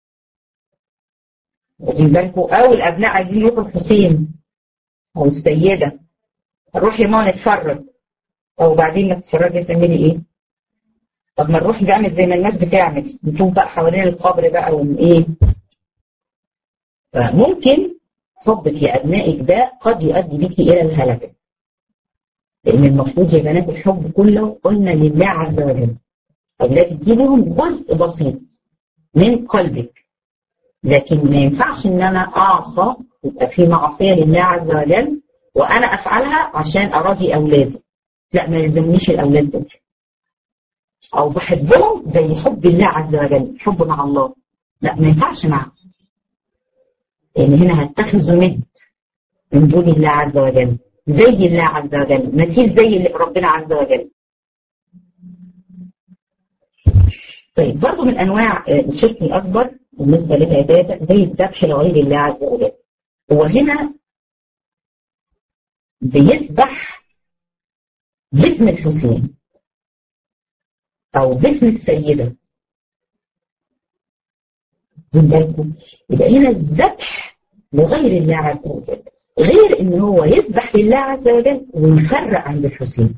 واخدين بالكم او الابناء عايزين يروحوا الحسين او السيده نروح يا ماما نتفرج او بعدين ما تتفرجي تعملي ايه؟ طب ما نروح نعمل زي ما الناس بتعمل نشوف بقى حوالين القبر بقى ومن ايه فممكن حبك لابنائك ده قد يؤدي بك الى الهلكه لان المفروض يا بنات الحب كله قلنا لله عز وجل اولادك دي لهم جزء بسيط من قلبك لكن ما ينفعش ان انا اعصى يبقى في معصيه لله عز وجل وانا افعلها عشان اراضي اولادي لا ما يلزمنيش الاولاد دول او بحبهم زي حب الله عز وجل حب مع الله لا ما ينفعش معه لان هنا هتخذوا ند من دون الله عز وجل زي الله عز وجل مثيل زي اللي ربنا عز وجل طيب برضه من انواع الشرك الاكبر بالنسبه للعباده زي الذبح لغير الله عز وجل هو هنا بيذبح باسم الحسين او باسم السيده بالكم يبقى هنا الذبح لغير الله عز وجل غير ان هو يذبح لله عز وجل ويفرق عند الحسين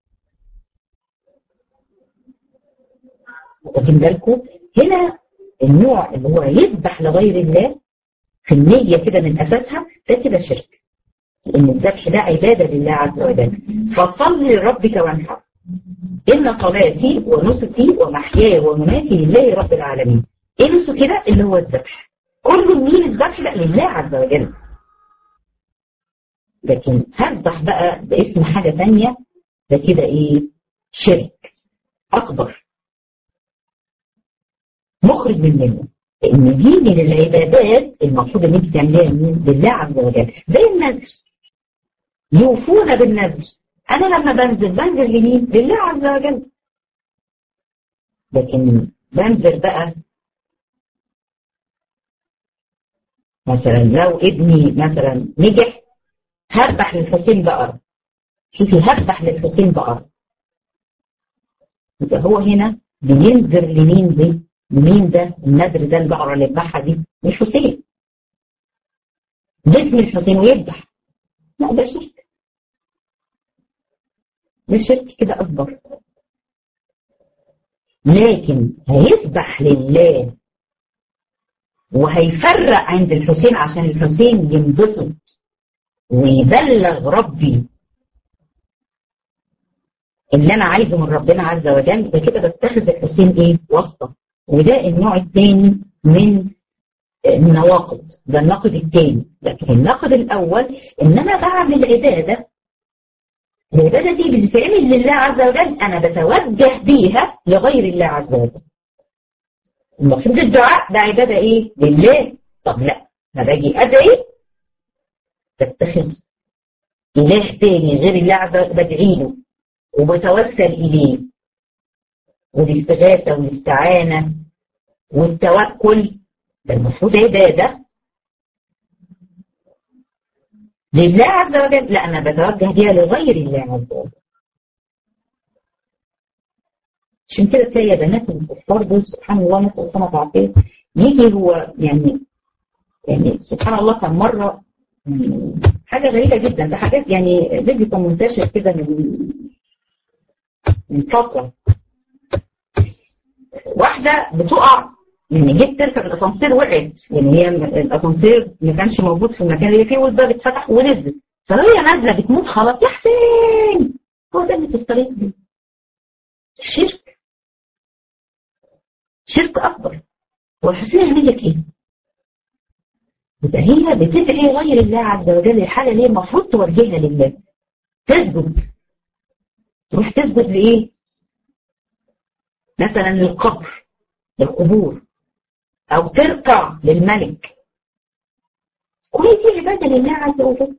واخدين بالكم هنا النوع اللي هو يذبح لغير الله في النية كده من أساسها ده كده شرك لأن الذبح ده عبادة لله عز وجل فصل لربك وانحر إن صلاتي ونسكي ومحياي ومماتي لله رب العالمين إيه نسك كده اللي هو الذبح كل مين الذبح ده لله عز وجل لكن هذبح بقى باسم حاجة تانية ده كده إيه شرك أكبر مخرج من منه لان دي من العبادات المفروض ان انت تعمليها مين لله عز وجل زي النذر يوفون بالنذر انا لما بنزل بنزل لمين لله عز وجل لكن بنزل بقى مثلا لو ابني مثلا نجح هذبح للحسين بقرة شوفي هذبح للحسين بقرة يبقى هو هنا بينذر لمين دي مين ده النذر ده البقرة اللي يذبحها دي الحسين باسم الحسين ويذبح لا ده شرك ده شرك كده أكبر لكن هيذبح لله وهيفرق عند الحسين عشان الحسين ينبسط ويبلغ ربي اللي انا عايزه من ربنا عز وجل يبقى كده بتخذ الحسين ايه واسطه وده النوع الثاني من النواقض ده الناقد الثاني لكن الناقد الاول ان انا بعمل عباده العباده دي بتتعمل لله عز وجل انا بتوجه بيها لغير الله عز وجل المفروض الدعاء ده عباده ايه لله طب لا انا باجي ادعي بتخذ اله تاني غير الله عز وجل بدعي له وبتوسل اليه والاستغاثه والاستعانه والتوكل ده المفروض عباده لله عز وجل لا انا بتوجه بيها لغير الله عز وجل عشان كده تلاقي يا بنات الكفار دول سبحان الله نسال الله سبحانه وتعالى يجي هو يعني يعني سبحان الله كان مره حاجه غريبه جدا ده حاجات يعني فيديو كان منتشر كده من من فتره واحده بتقع يعني جت تركب الاسانسير وقعت يعني هي الاسانسير ما كانش موجود في المكان اللي فيه والباب اتفتح ونزلت فهي نازله بتموت خلاص يا حسين هو ده اللي تستغيث بيه شرك شرك اكبر والحسين يعمل لك ايه؟ يبقى هي بتدعي غير الله عز وجل الحاله اللي المفروض توجهها لله تسجد تروح تسجد لايه؟ مثلا للقبر للقبور او تركع للملك كل دي عباده لله عز وجل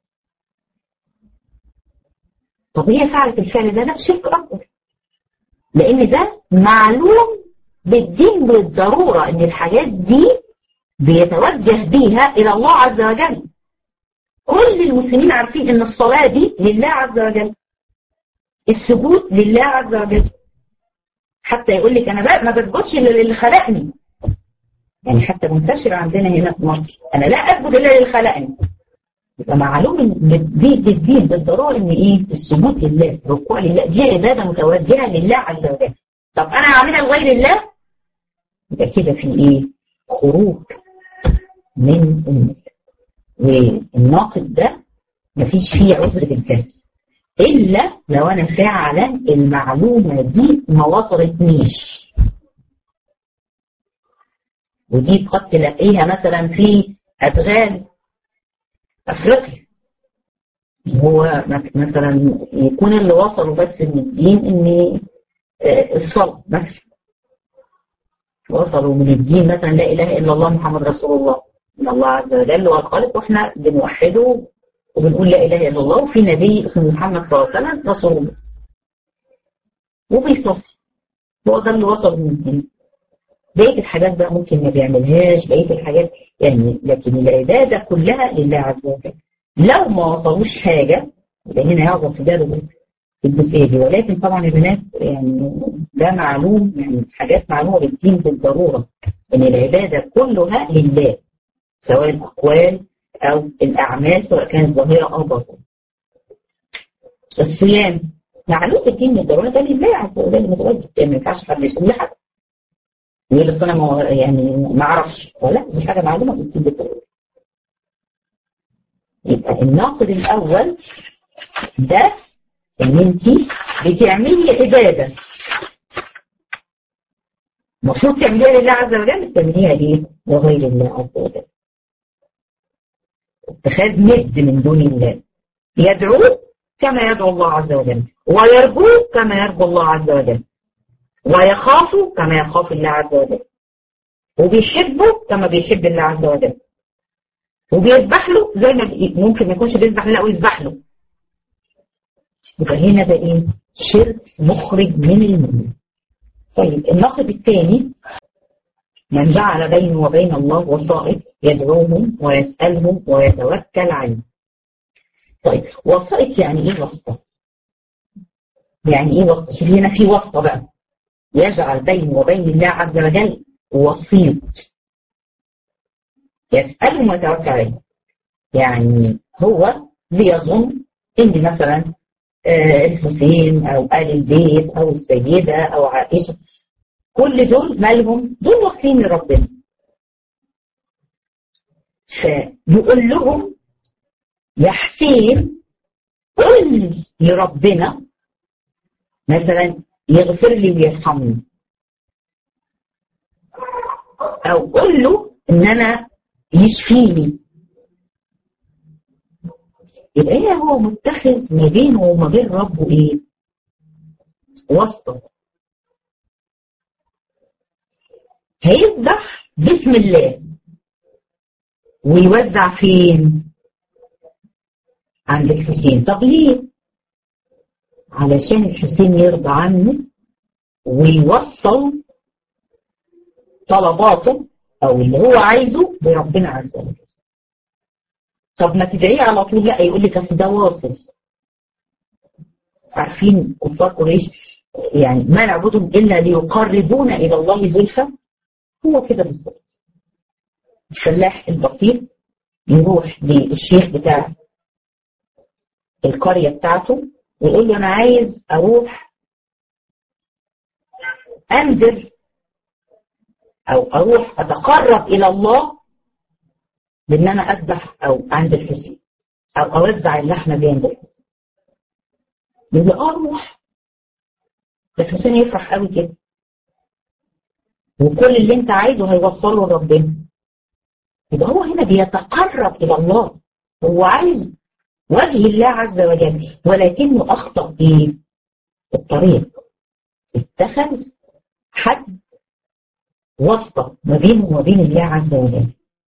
طب هي فعلت الفعل ده ده شرك اكبر لان ده معلوم بالدين بالضروره ان الحاجات دي بيتوجه بيها الى الله عز وجل كل المسلمين عارفين ان الصلاه دي لله عز وجل السجود لله عز وجل حتى يقول لك انا ما بسجدش الا للي خلقني يعني حتى منتشر عندنا هنا في مصر انا لا اسجد الا للي خلقني يبقى معلوم بالدين بالضروره ان ايه السجود لله الركوع لله دي عباده متوجهه لله عز وجل طب انا هعملها لغير الله يبقى كده في ايه خروج من المله والناقد ده مفيش فيه عذر بالكسر الا لو انا فعلا المعلومه دي ما وصلتنيش ودي قد تلاقيها مثلا في ادغال افريقيا هو مثلا يكون اللي وصلوا بس من الدين ان الصلاه مثلا وصلوا من الدين مثلا لا اله الا الله محمد رسول الله ان الله عز وجل هو الخالق واحنا بنوحده وبنقول لا اله الا الله وفي نبي اسمه محمد صلى الله عليه وسلم رسول الله وبيصلي هو ده اللي وصل من الدين بقيه الحاجات بقى ممكن ما بيعملهاش بقيه الحاجات يعني لكن العباده كلها لله عز وجل لو ما وصلوش حاجه يبقى هنا يعظم في باله في الجزئيه دي ولكن طبعا البنات يعني ده معلوم يعني حاجات معلومه بالدين بالضروره ان العباده كلها لله سواء الاقوال او الاعمال سواء كانت ظاهره او باطنه. الصيام معلوم الدين بالضروره ده لله عز وجل متوجه يعني ما ينفعش حد يصوم لحد يقول لك انا ما يعني ما اعرفش ولا دي حاجه معلومه بالدين بالضروره. يبقى الناقد الاول ده ان انت بتعملي عباده المفروض تعمليها لله عز وجل تعمليها ايه؟ لغير الله عز وجل. اتخاذ ند من دون الله يدعوه كما يدعو الله عز وجل ويرجوه كما يرجو الله عز وجل ويخافه كما يخاف الله عز وجل وبيحبه كما بيحب الله عز وجل وبيذبح له زي ما ممكن ما يكونش بيذبح لا ويذبح له يبقى هنا ده ايه شرك مخرج من المله طيب النقد الثاني من جعل بينه وبين الله وسائط يدعوهم ويسألهم ويتوكل عليهم طيب وسائط يعني ايه واسطة يعني ايه واسطة شوف هنا في واسطة بقى يجعل بينه وبين الله عز وجل وسيط يسألهم ويتوكل عليهم يعني هو بيظن ان مثلا آه الحسين او ال البيت او السيده او عائشه كل دول مالهم دول واكلين لربنا فيقول لهم يا حسين قل لربنا مثلا يغفر لي ويرحمني او قل له ان انا يشفيني يبقى هنا هو متخذ ما بينه وما بين ربه ايه؟ واسطة هيذبح بسم الله ويوزع فين؟ عند الحسين طب ليه؟ علشان الحسين يرضى عنه ويوصل طلباته او اللي هو عايزه لربنا عز وجل طب ما تدعيه على طول لا يقول لك اصل ده واصل عارفين كفار قريش يعني ما نعبدهم الا ليقربونا الى الله زلفى هو كده بالظبط الفلاح البسيط يروح للشيخ بتاع القريه بتاعته ويقول له انا عايز اروح انذر او اروح اتقرب الى الله بان انا اذبح او عند الحسين او اوزع اللحمه دي عند الحسين يقول له اه روح الحسين يفرح قوي كده وكل اللي انت عايزه هيوصله لربنا يبقى هو هنا بيتقرب الى الله هو عايز وجه الله عز وجل ولكنه اخطا ايه الطريق اتخذ حد واسطه ما بينه وما بين الله عز وجل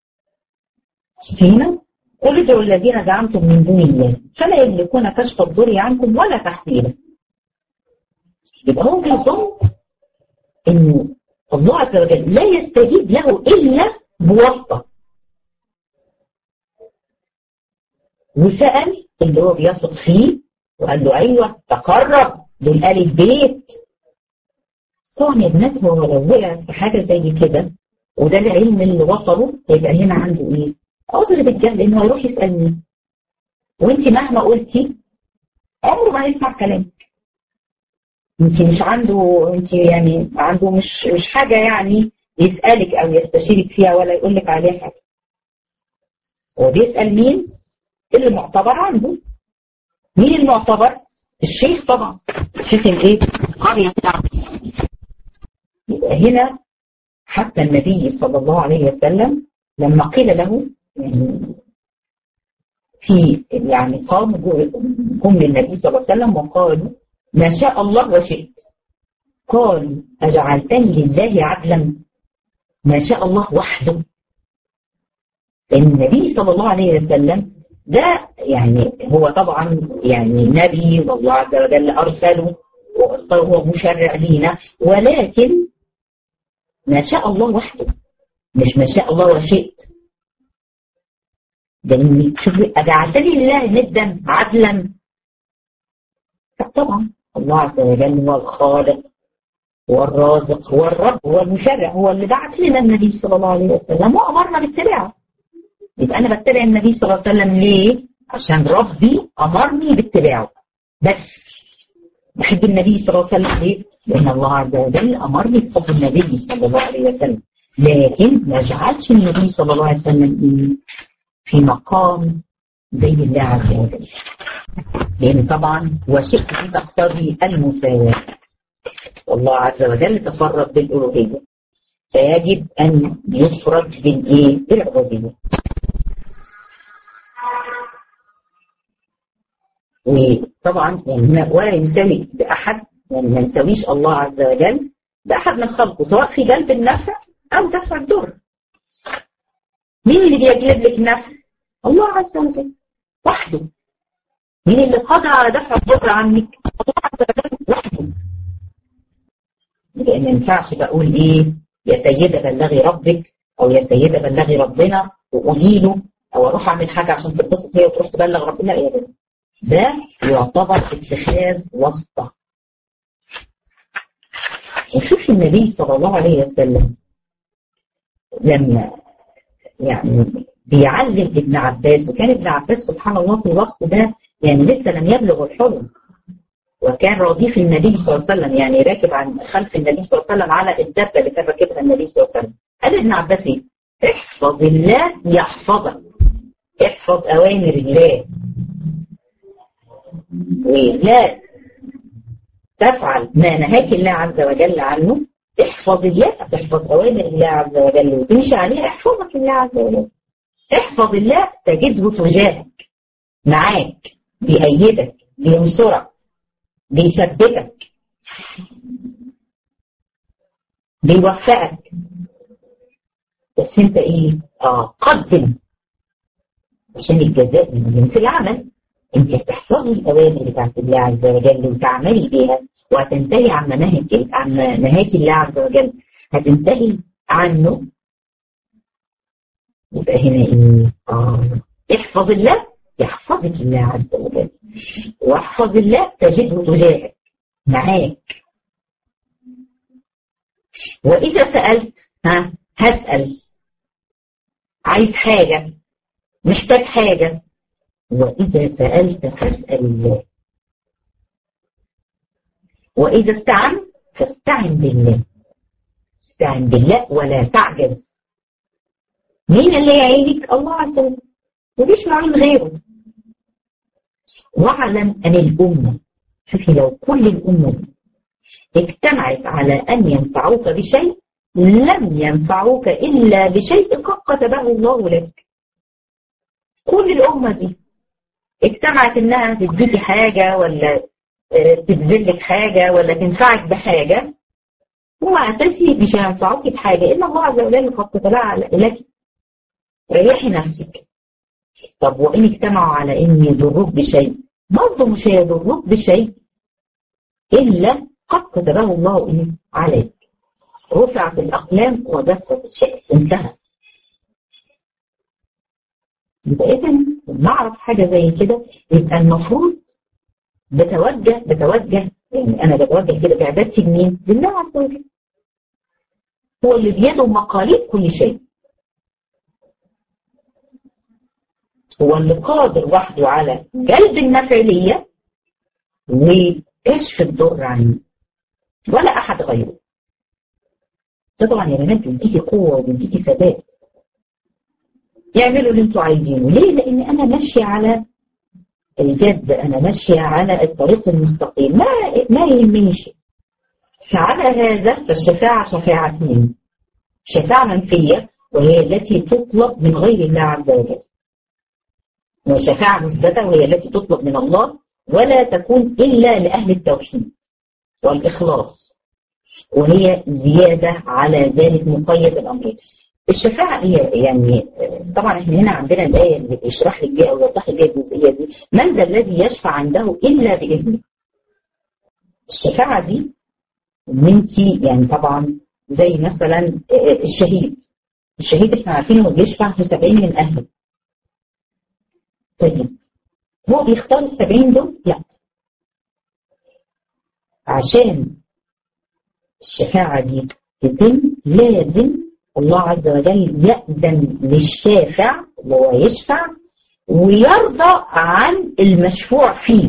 هنا قل ادعوا الذين زعمتم من دون الله فلا يملكون كشف الضر عنكم ولا تحويلا يبقى هو بيظن انه الله عز وجل لا يستجيب له الا بواسطه وسال اللي هو بيثق فيه وقال له ايوه تقرب دول آل البيت طبعا يا بنات هو لو وقع في حاجه زي كده وده العلم اللي وصله هيبقى هنا عنده ايه؟ عذر بالجهل انه هيروح يسال مين؟ وانت مهما قلتي عمره ما هيسمع كلامك. انت مش عنده انت يعني عنده مش مش حاجه يعني يسالك او يستشيرك فيها ولا يقول لك عليها حاجه. هو بيسال مين؟ اللي معتبر عنده. مين المعتبر؟ الشيخ طبعا. الشيخ الايه؟ القريه بتاعته. يبقى هنا حتى النبي صلى الله عليه وسلم لما قيل له يعني في يعني قام هم للنبي صلى الله عليه وسلم وقالوا ما شاء الله وشئت قالوا أجعلتني لله عدلا ما شاء الله وحده لأن النبي صلى الله عليه وسلم ده يعني هو طبعا يعني نبي والله عز وجل أرسله وهو مشرع لينا ولكن ما شاء الله وحده مش ما شاء الله وشئت لأن شوف أجعلتني لله ندا عدلا طبعا الله عز وجل هو الخالق هو الرازق هو الرب هو المشرع هو اللي بعث لنا النبي صلى الله عليه وسلم وأمرنا باتباعه يبقى أنا بتبع النبي صلى الله عليه وسلم ليه؟ عشان ربي أمرني باتباعه بس بحب النبي صلى الله عليه وسلم ليه؟ لأن الله عز وجل أمرني بحب النبي صلى الله عليه وسلم لكن ما جعلش النبي صلى الله عليه وسلم في مقام بين الله عز وجل لأن طبعا وشئت تقتضي المساواة والله عز وجل تفرد بالألوهية فيجب أن يفرد بالإيه؟ بالعبودية وطبعا يعني هنا ولا يساوي بأحد يعني ما يساويش الله عز وجل بأحد من خلقه سواء في جلب النفع أو دفع الضر مين اللي بيجلب لك نفع؟ الله عز وجل وحده مين اللي قادر على دفع الضر عنك؟ الله عز وجل وحده لان ما ينفعش بقول ايه يا سيده بلغي ربك او يا سيده بلغي ربنا وقولي له او اروح اعمل حاجه عشان تتبسط هي وتروح تبلغ ربنا لا يا بنت ده يعتبر اتخاذ واسطه وشوف النبي صلى الله عليه وسلم لما يعني بيعلم ابن عباس وكان ابن عباس سبحان الله في الوقت ده يعني لسه لم يبلغ الحلم وكان رديف النبي صلى الله عليه وسلم يعني راكب عن خلف النبي صلى الله عليه وسلم على الدبه اللي كان راكبها النبي صلى الله عليه وسلم قال ابن عباس ايه؟ احفظ الله يحفظك احفظ اوامر الله ولا تفعل ما نهاك الله عز وجل عنه احفظ الله تحفظ اوامر الله عز وجل وتمشي عليها احفظك الله عز وجل احفظ الله تجده تجاهك معاك بيأيدك بينصرك بيثبتك بيوفقك بس انت ايه اه قدم عشان الجزاء من جنس العمل انت هتحفظي الاوامر بتاعت الله عز وجل وتعملي بيها وهتنتهي عن مناهج عن نهاك الله عز وجل هتنتهي عنه يبقى هنا ايه اه احفظ الله يحفظك الله عز وجل واحفظ الله تجده تجاهك معاك واذا سالت ها هسال عايز حاجه محتاج حاجه واذا سالت فاسال الله واذا استعنت فاستعن بالله استعن بالله ولا تعجز مين اللي يعينك الله عز وجل مفيش معين غيره واعلم ان الامه شوفي لو كل الامه اجتمعت على ان ينفعوك بشيء لم ينفعوك الا بشيء قد كتبه الله لك كل الامه دي اجتمعت انها تديكي حاجه ولا تبذلك حاجه ولا تنفعك بحاجه هو اساسي مش هينفعوك بحاجه الا الله عز وجل قد كتبها لك ريحي نفسك طب وإن اجتمعوا على إن يضروك بشيء برضه مش هيضروك بشيء إلا قد كتبه الله إيه عليك رفعت الأقلام ودفت الشيء انتهى يبقى إذا نعرف حاجة زي كده يبقى المفروض بتوجه بتوجه يعني أنا بتوجه كده بعبادتي لمين؟ لله عز وجل هو اللي بيده مقاليد كل شيء هو اللي قادر وحده على جلب النفع ليا وكشف الضر عني ولا احد غيره طبعا يا بنات بيديكي قوه وبيديكي ثبات يعملوا اللي انتوا عايزينه ليه؟ لان انا ماشيه على الجد انا ماشيه على الطريق المستقيم ما ما يهمني شيء فعلى هذا فالشفاعه شفاعتين شفاعه منفيه وهي التي تطلب من غير الله عز وجل وشفاعة مثبتة وهي التي تطلب من الله ولا تكون إلا لأهل التوحيد والإخلاص وهي زيادة على ذلك مقيد الأمرين الشفاعة هي يعني طبعا احنا هنا عندنا الآية اللي بيشرح لك بيها أو يوضح لك الجزئية دي من ذا الذي يشفع عنده إلا بإذنه الشفاعة دي ان انت يعني طبعا زي مثلا الشهيد الشهيد احنا عارفين انه بيشفع في 70 من اهله طيب هو بيختار السبعين دول؟ لا عشان الشفاعة دي تتم لازم الله عز وجل يأذن للشافع وهو يشفع ويرضى عن المشفوع فيه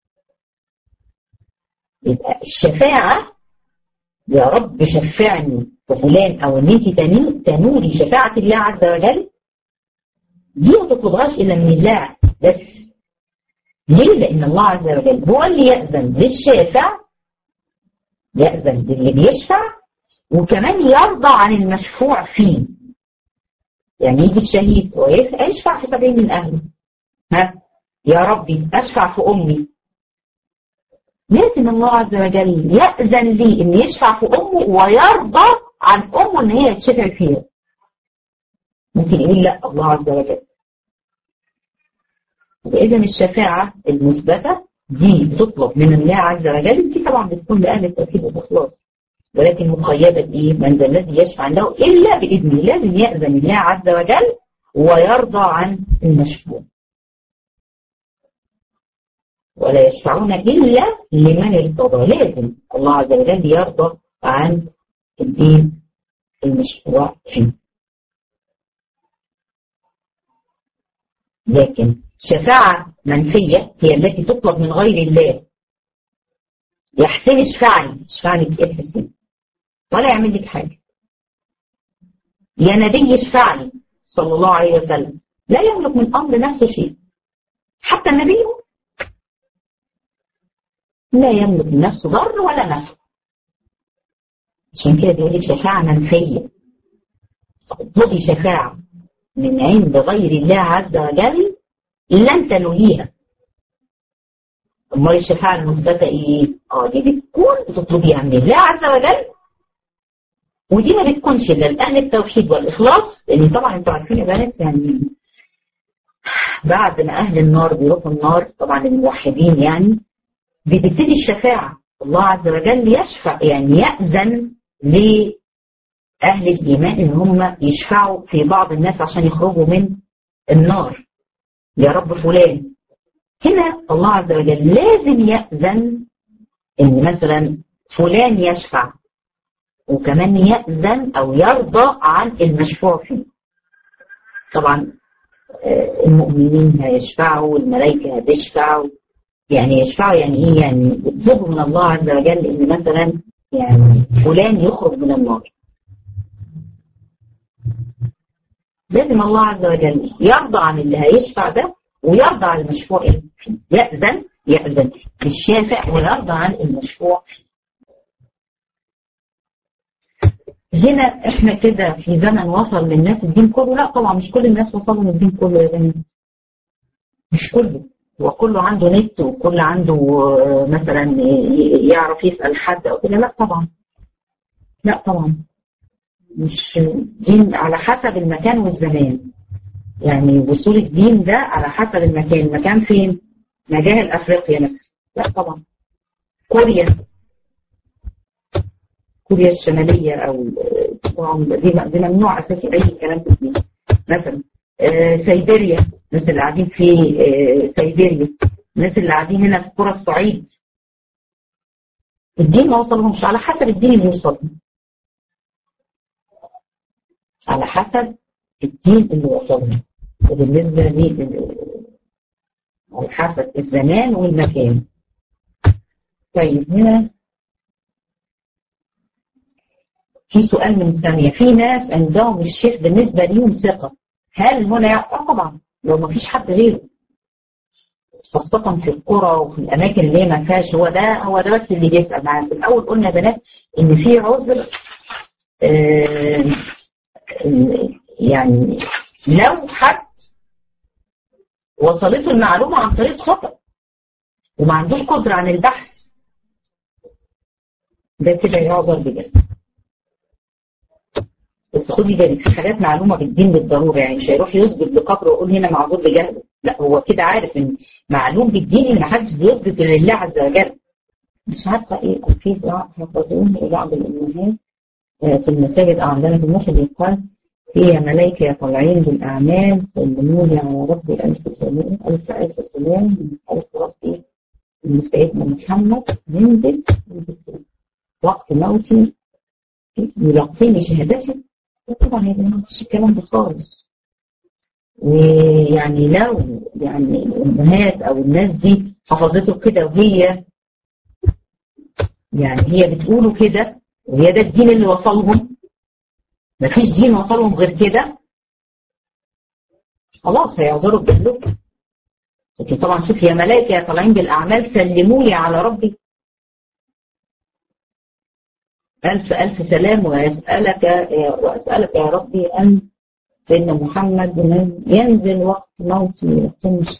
يبقى الشفاعة يا رب شفعني فلان او ان انت تنولي شفاعة الله عز وجل دي ما تطلبهاش الا من الله بس ليه؟ لان الله عز وجل هو اللي يأذن للشافع يأذن للي بيشفع وكمان يرضى عن المشفوع فيه يعني يجي الشهيد ويشفع في سبعين من اهله ها يا ربي اشفع في امي لازم الله عز وجل يأذن لي ان يشفع في امه ويرضى عن امه ان هي تشفع فيها ممكن يقول لا الله عز وجل وإذا الشفاعة المثبتة دي بتطلب من الله عز وجل دي طبعا بتكون لأهل التوحيد والإخلاص ولكن مقيدة بإيه؟ من ذا الذي يشفع عنده إلا بإذنه لازم يأذن الله عز وجل ويرضى عن المشفوع ولا يشفعون إلا لمن ارتضى لازم الله عز وجل يرضى عن الدين المشروع فيه لكن شفاعة منفية هي التي تطلب من غير الله يا حسين اشفعني اشفعني بإيه حسين ولا يعمل لك حاجة يا نبي اشفعني صلى الله عليه وسلم لا يملك من أمر نفسه شيء حتى النبي لا يملك من نفسه ضر ولا نفع عشان كده بيقول لك شفاعة منفية اطلبي شفاعة من عند غير الله عز وجل لن تنوليها امال الشفاعة المثبتة ايه؟ اه دي بتكون بتطلبيها من الله عز وجل ودي ما بتكونش الا لاهل التوحيد والاخلاص لان طبعا انتوا عارفين يا بنات يعني بعد ما اهل النار بيروحوا النار طبعا الموحدين يعني بتبتدي الشفاعة الله عز وجل يشفع يعني يأذن لأهل الإيمان إن هم يشفعوا في بعض الناس عشان يخرجوا من النار يا رب فلان هنا الله عز وجل لازم يأذن إن مثلا فلان يشفع وكمان يأذن أو يرضى عن المشفوع فيه طبعا المؤمنين هيشفعوا والملائكة هتشفع يعني يشفعوا يعني ايه يعني يطلبوا من الله عز وجل ان مثلا يعني فلان يخرج من النار لازم الله عز وجل يرضى عن اللي هيشفع ده ويرضى عن المشفوع فيه يأذن يأذن بالشافع ويرضى عن المشفوع فيه هنا احنا كده في زمن وصل للناس الدين كله لا طبعا مش كل الناس وصلوا للدين كله يا بنات مش كله وكله عنده نت وكل عنده مثلا يعرف يسأل حد أو كده لا طبعا لا طبعا مش دين على حسب المكان والزمان يعني وصول الدين ده على حسب المكان المكان فين مجاهل أفريقيا مثلا لا طبعا كوريا كوريا الشمالية أو طبعا دي ممنوع أساسي أي كلام في الدين مثلا آه سيبيريا الناس اللي قاعدين في آه سيبيريا الناس اللي قاعدين هنا في قرى الصعيد الدين ما وصلهمش على حسب الدين اللي وصلهم على حسب الدين اللي وصلهم وبالنسبة لي على حسب الزمان والمكان طيب هنا في سؤال من سامية في ناس عندهم الشيخ بالنسبة ليهم ثقة هل هنا آه طبعا لو ما فيش حد غيره خاصة في القرى وفي الأماكن اللي هي ما فيهاش هو ده هو ده بس اللي بيسأل معانا في الأول قلنا يا بنات إن في عذر آه يعني لو حد وصلته المعلومة عن طريق خطأ وما عندوش قدرة عن البحث ده كده يعذر بجد بس خدي بالك في حاجات معلومه بالدين بالضروره يعني مش هيروح يثبت بقبر ويقول هنا معذور بجهله لا هو كده عارف ان معلوم بالدين ان ما حدش بيثبت لله عز وجل مش عارفه ايه في حفظون بعض الامهات في المساجد او عندنا في المسجد يقال هي ملائكه طالعين بالاعمال سلموا لي على ربي الف سلام الف الف سلام الف ربي ان سيدنا محمد ينزل وقت موتي يلقيني شهادتي طبعا يا جماعه مفيش الكلام ده خالص ويعني لو يعني الامهات او الناس دي حفظته كده وهي يعني هي بتقوله كده وهي ده الدين اللي وصلهم مفيش دين وصلهم غير كده خلاص هيعذروا بجهلهم لكن طبعا شوف يا ملائكه طالعين بالاعمال سلموا لي على ربي ألف ألف سلام وأسألك وأسألك يا ربي أن سيدنا محمد ينزل وقت موتي ويقتنش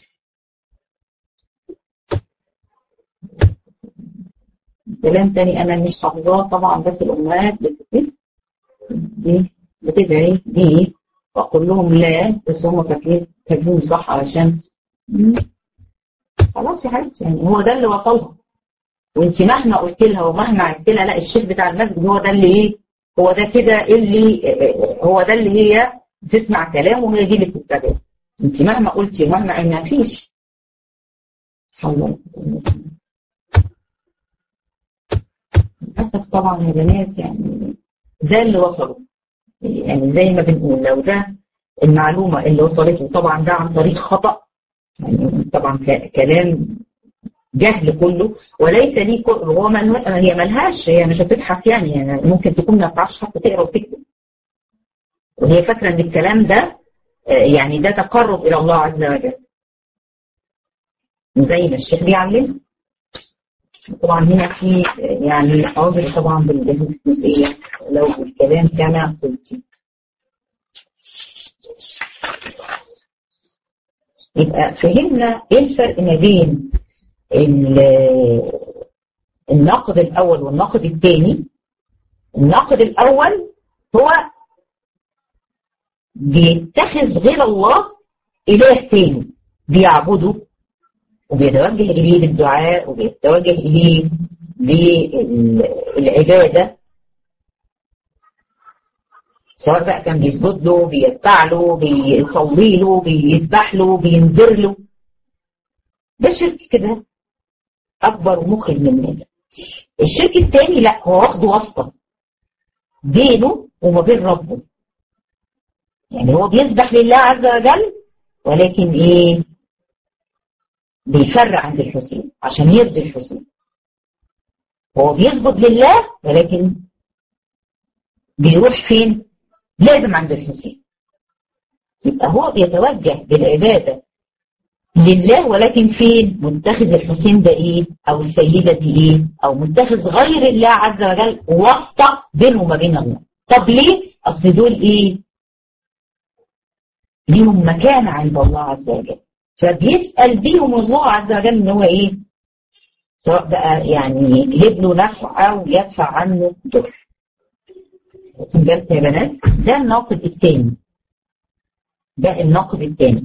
كلام تاني أنا مش حافظاه طبعا بس الأمهات بتكتب دي بتدعي دي وأقول لهم لا بس هم فاكرين فاكرين صح علشان خلاص يا حبيبتي يعني هو ده اللي وصلها وانت مهما قلت لها ومهما عدت لها لا الشيخ بتاع المسجد هو ده اللي ايه هو ده كده اللي هو ده اللي هي تسمع كلامه وهي دي اللي بتتبعه انت مهما قلتي ومهما ما فيش حول للاسف طبعا يا بنات يعني ده اللي وصلوا يعني زي ما بنقول لو ده المعلومه اللي وصلته طبعا ده عن طريق خطا يعني طبعا كلام جهل كله وليس ليه هو من هي ملهاش هي مش هتبحث يعني, يعني ممكن تكون ما بتعرفش حتى تقرا وتكتب وهي فاكره ان الكلام ده يعني ده تقرب الى الله عز وجل زي ما الشيخ بيعلمنا طبعا هنا في يعني حاضر طبعا بالجزئيه لو الكلام كما قلت يبقى فهمنا ايه الفرق ما بين النقد الاول والنقد الثاني النقد الاول هو بيتخذ غير الله اله تاني بيعبده وبيتوجه اليه بالدعاء وبيتوجه اليه بالعباده سواء بقى كان بيسجد له بيدفع له بيصلي له بيذبح له بينذر له ده شرك كده اكبر ومخرج من هذا الشرك الثاني لا هو واخده واسطه بينه وما بين ربه يعني هو بيسبح لله عز وجل ولكن ايه بيفرع عند الحسين عشان يرضي الحسين هو بيسجد لله ولكن بيروح فين لازم عند الحسين يبقى هو بيتوجه بالعبادة لله ولكن فين متخذ الحسين ده ايه او السيدة دي ايه او متخذ غير الله عز وجل واسطة بينه وما بين الله طب ليه اصل دول ايه ليهم مكانة عند الله عز وجل فبيسأل بيهم الله عز وجل ان هو ايه سواء بقى يعني يجلب له نفع او يدفع عنه ضر جبت يا بنات ده الناقد الثاني ده الناقد الثاني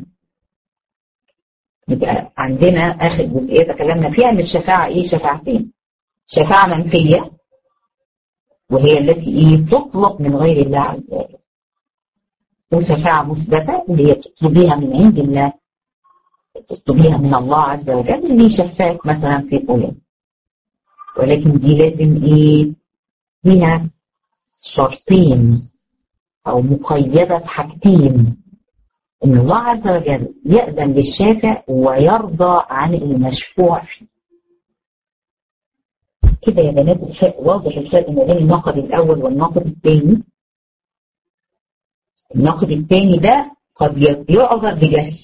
يبقى عندنا اخر جزئيه تكلمنا فيها ان الشفاعه ايه شفاعتين شفاعه منفيه وهي التي ايه تطلب من غير الله عز وجل وشفاعه مثبته اللي هي تطلبيها من عند الله تطلبيها من الله عز وجل اللي يشفاك مثلا في فلان ولكن دي لازم ايه فيها شرطين او مقيده بحاجتين ان الله عز وجل يأذن للشافع ويرضى عن المشفوع فيه كده يا بنات الفرق واضح الفرق ما بين النقد الاول والنقد الثاني النقد الثاني ده قد يعذر بجهل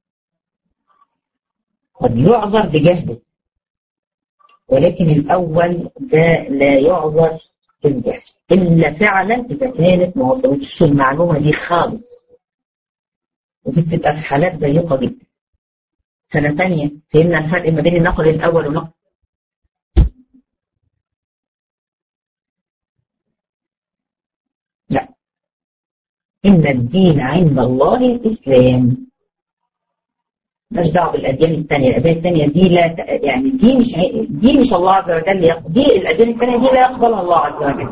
قد يعذر بجهله ولكن الاول ده لا يعذر بالجهل الا فعلا اذا كانت ما وصلتش المعلومه دي خالص ودي بتبقى في حالات ضيقه جدا سنه ثانيه فهمنا الفرق ما بين النقد الاول والنقد لا ان الدين عند الله الاسلام مش دعوه بالاديان الثانيه، الاديان الثانيه دي لا يعني دي مش دي مش الله عز وجل يقبل دي الاديان الثانيه دي لا يقبلها الله عز وجل.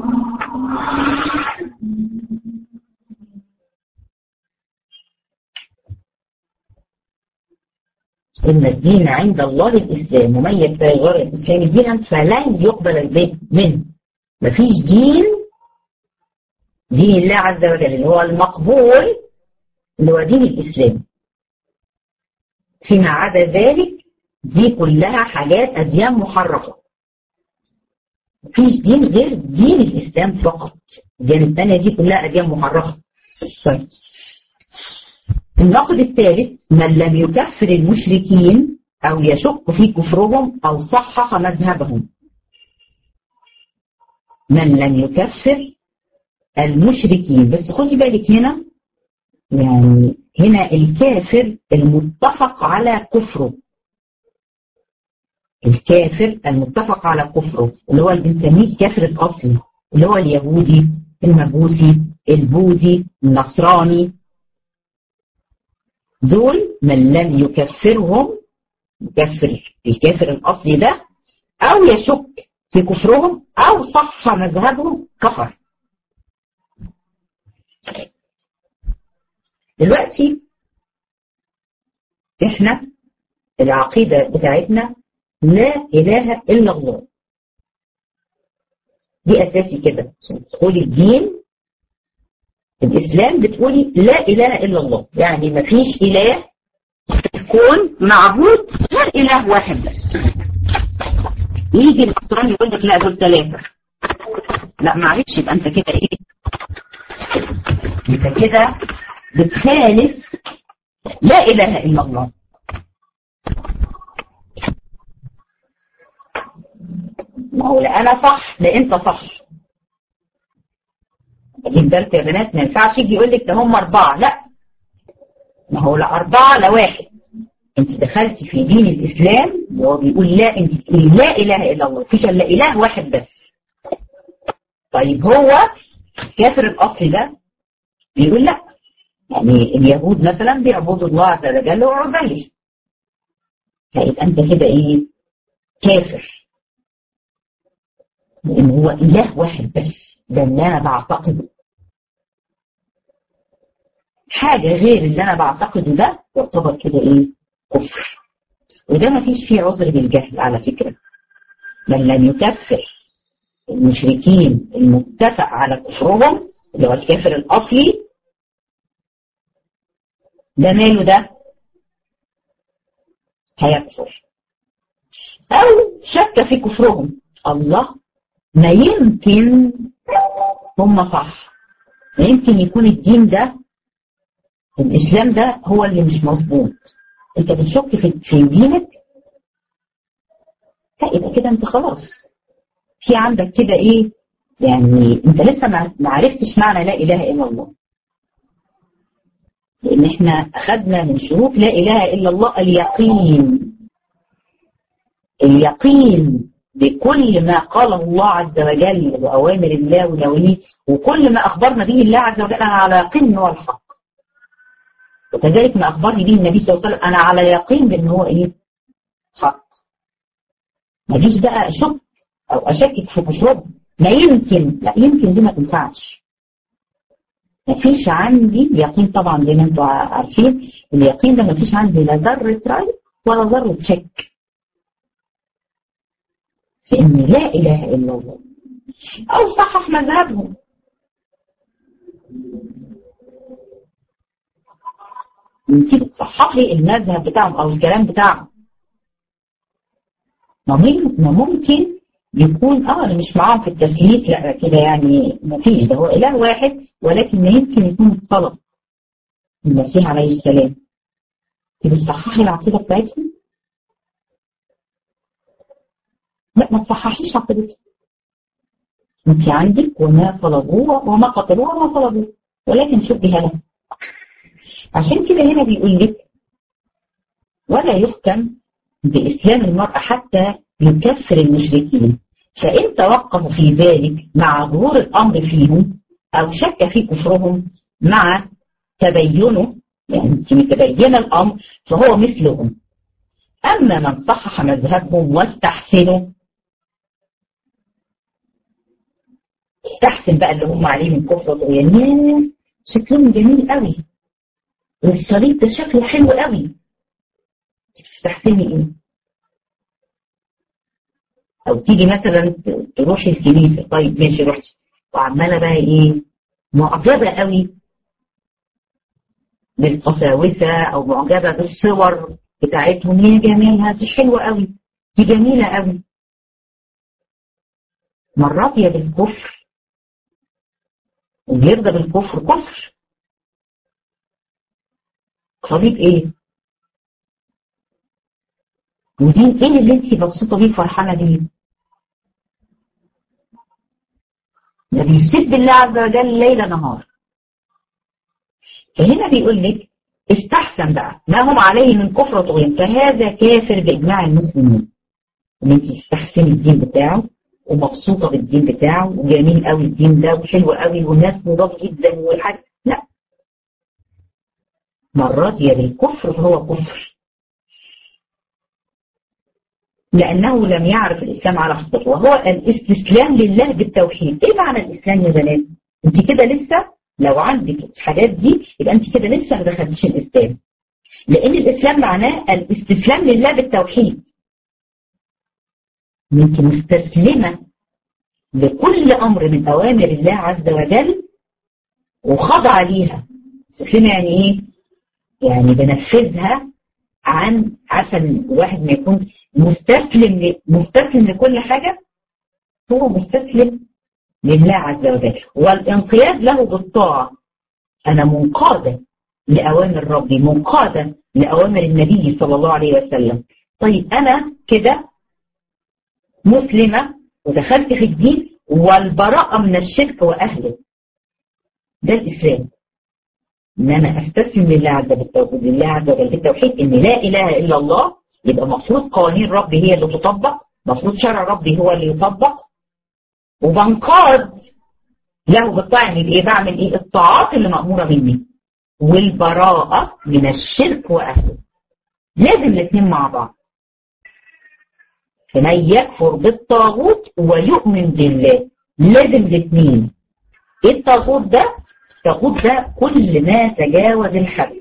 إن الدين عند الله الإسلام ومن يبتغي غير الإسلام دينا فلن يقبل البيت منه. مفيش دين دين الله عز وجل اللي هو المقبول اللي هو دين الإسلام. فيما عدا ذلك دي كلها حاجات أديان محرفة مفيش دين غير دين الإسلام فقط الديان الثانية دي كلها أديان محرفة طيب النقد الثالث من لم يكفر المشركين أو يشك في كفرهم أو صحح مذهبهم من لم يكفر المشركين بس خدي بالك هنا يعني هنا الكافر المتفق على كفره الكافر المتفق على كفره اللي هو اللي بنسميه الكافر الاصلي اللي هو اليهودي المجوسي البوذي النصراني دول من لم يكفرهم يكفر الكافر الأصلي ده أو يشك في كفرهم أو صح مذهبهم كفر دلوقتي احنا العقيدة بتاعتنا لا إله إلا الله دي أساسي كده عشان تدخلي الدين الإسلام بتقولي لا إله إلا الله يعني ما فيش إله يكون معبود غير إله واحد بس يجي النصراني يقول لك لا دول ثلاثة لا معلش يبقى أنت كده إيه أنت كده بتخالف لا إله إلا الله ما هو لا أنا صح لا أنت صح أجيب بالك يا بنات ما ينفعش يجي يقول لك ده هم أربعة لا ما هو لا أربعة لا واحد أنت دخلتي في دين الإسلام وهو بيقول لا أنت بتقولي لا إله إلا الله مفيش إلا إله واحد بس طيب هو الكافر الأصلي ده بيقول لا يعني اليهود مثلا بيعبدوا الله عز وجل وعزير طيب أنت كده إيه كافر لأن هو إله واحد بس ده اللي أنا بعتقده حاجة غير اللي أنا بعتقده ده يعتبر كده إيه كفر وده ما فيش فيه عذر بالجهل على فكرة من لم يكفر المشركين المتفق على كفرهم اللي هو الكافر الأصلي ده ماله ده هيكفر أو شك في كفرهم الله ما يمكن هم صح ما يمكن يكون الدين ده الإسلام ده هو اللي مش مظبوط أنت بتشك في, في دينك لا يبقى كده أنت خلاص في عندك كده إيه يعني أنت لسه ما عرفتش معنى لا إله إلا الله لأن إحنا أخذنا من شروط لا إله إلا الله اليقين اليقين بكل ما قاله الله عز وجل وأوامر الله ونواهيه وكل ما أخبرنا به الله عز وجل أنا على يقين هو الحق وكذلك ما أخبرني به النبي صلى الله عليه وسلم أنا على يقين بأن هو إيه حق ما جيش بقى أشك أو أشكك في كفرهم ما يمكن لا يمكن دي ما تنفعش ما فيش عندي يقين طبعا زي ما انتم عارفين اليقين ده ما فيش عندي لا ذرة رأي ولا ذرة شك في ان لا اله الا الله او صحح مذهبهم انت بتصححي المذهب بتاعهم او الكلام بتاعهم ما ممكن يكون اه انا مش معاهم في التثليث لا كده يعني ما فيش ده هو اله واحد ولكن ما يمكن يكون اتصلب المسيح عليه السلام انت بتصححي العقيده بتاعتهم لا ما تصححيش عقيدتهم انت عندك وما صلبوه وما قتلوه وما صلبوه ولكن شبه له عشان كده هنا بيقول لك ولا يحكم بإسلام المرأة حتى يكفر المشركين فإن توقفوا في ذلك مع ظهور الأمر فيهم أو شك في كفرهم مع تبينه يعني انت متبين الأمر فهو مثلهم أما من صحح مذهبهم واستحسنوا استحسن بقى اللي هم عليه من كفر وطغيان شكلهم جميل قوي والصليب ده شكله حلو قوي تستحسني ايه او تيجي مثلا تروحي الكنيسه طيب ماشي رحتي وعماله بقى ايه معجبه قوي بالقساوسه او معجبه بالصور بتاعتهم يا جمالها دي حلوه قوي دي جميله قوي مرات يا بالكفر وبيرضى بالكفر كفر صليب ايه ودين ايه اللي انت مبسوطه بيه فرحانه بيه ده بيسب الله عز وجل ليل نهار فهنا بيقول لك استحسن بقى ما هم عليه من كفر وطغيان فهذا كافر باجماع المسلمين ان انت تستحسني الدين بتاعه ومبسوطه بالدين بتاعه وجميل قوي الدين ده وحلو قوي والناس نضاف جدا والحاجه لا مرات يا بالكفر فهو كفر لأنه لم يعرف الإسلام على خطته وهو الاستسلام لله بالتوحيد إيه معنى الإسلام يا بنات؟ أنت كده لسه لو عندك الحاجات دي يبقى أنت كده لسه ما دخلتيش الإسلام لأن الإسلام معناه الاستسلام لله بالتوحيد ان انت مستسلمه لكل امر من اوامر الله عز وجل وخاضعه ليها مستسلمه يعني ايه؟ يعني بنفذها عن عارفه ان الواحد ما يكون مستسلم مستسلم لكل حاجه هو مستسلم لله عز وجل والانقياد له بالطاعه انا منقاده لاوامر ربي منقاده لاوامر النبي صلى الله عليه وسلم طيب انا كده مسلمة ودخلت في الدين والبراءة من الشرك وأهله ده الإسلام إن أنا أستسلم لله عز وجل لله عز وجل بالتوحيد إن لا إله إلا الله يبقى المفروض قوانين ربي هي اللي تطبق المفروض شرع ربي هو اللي يطبق وبنقاد له بالطاعة يبقى إيه بعمل إيه الطاعات اللي مأمورة مني والبراءة من الشرك وأهله لازم الاثنين مع بعض فمن يكفر بالطاغوت ويؤمن بالله لازم الاثنين ايه الطاغوت ده؟ الطاغوت ده كل ما تجاوز الحد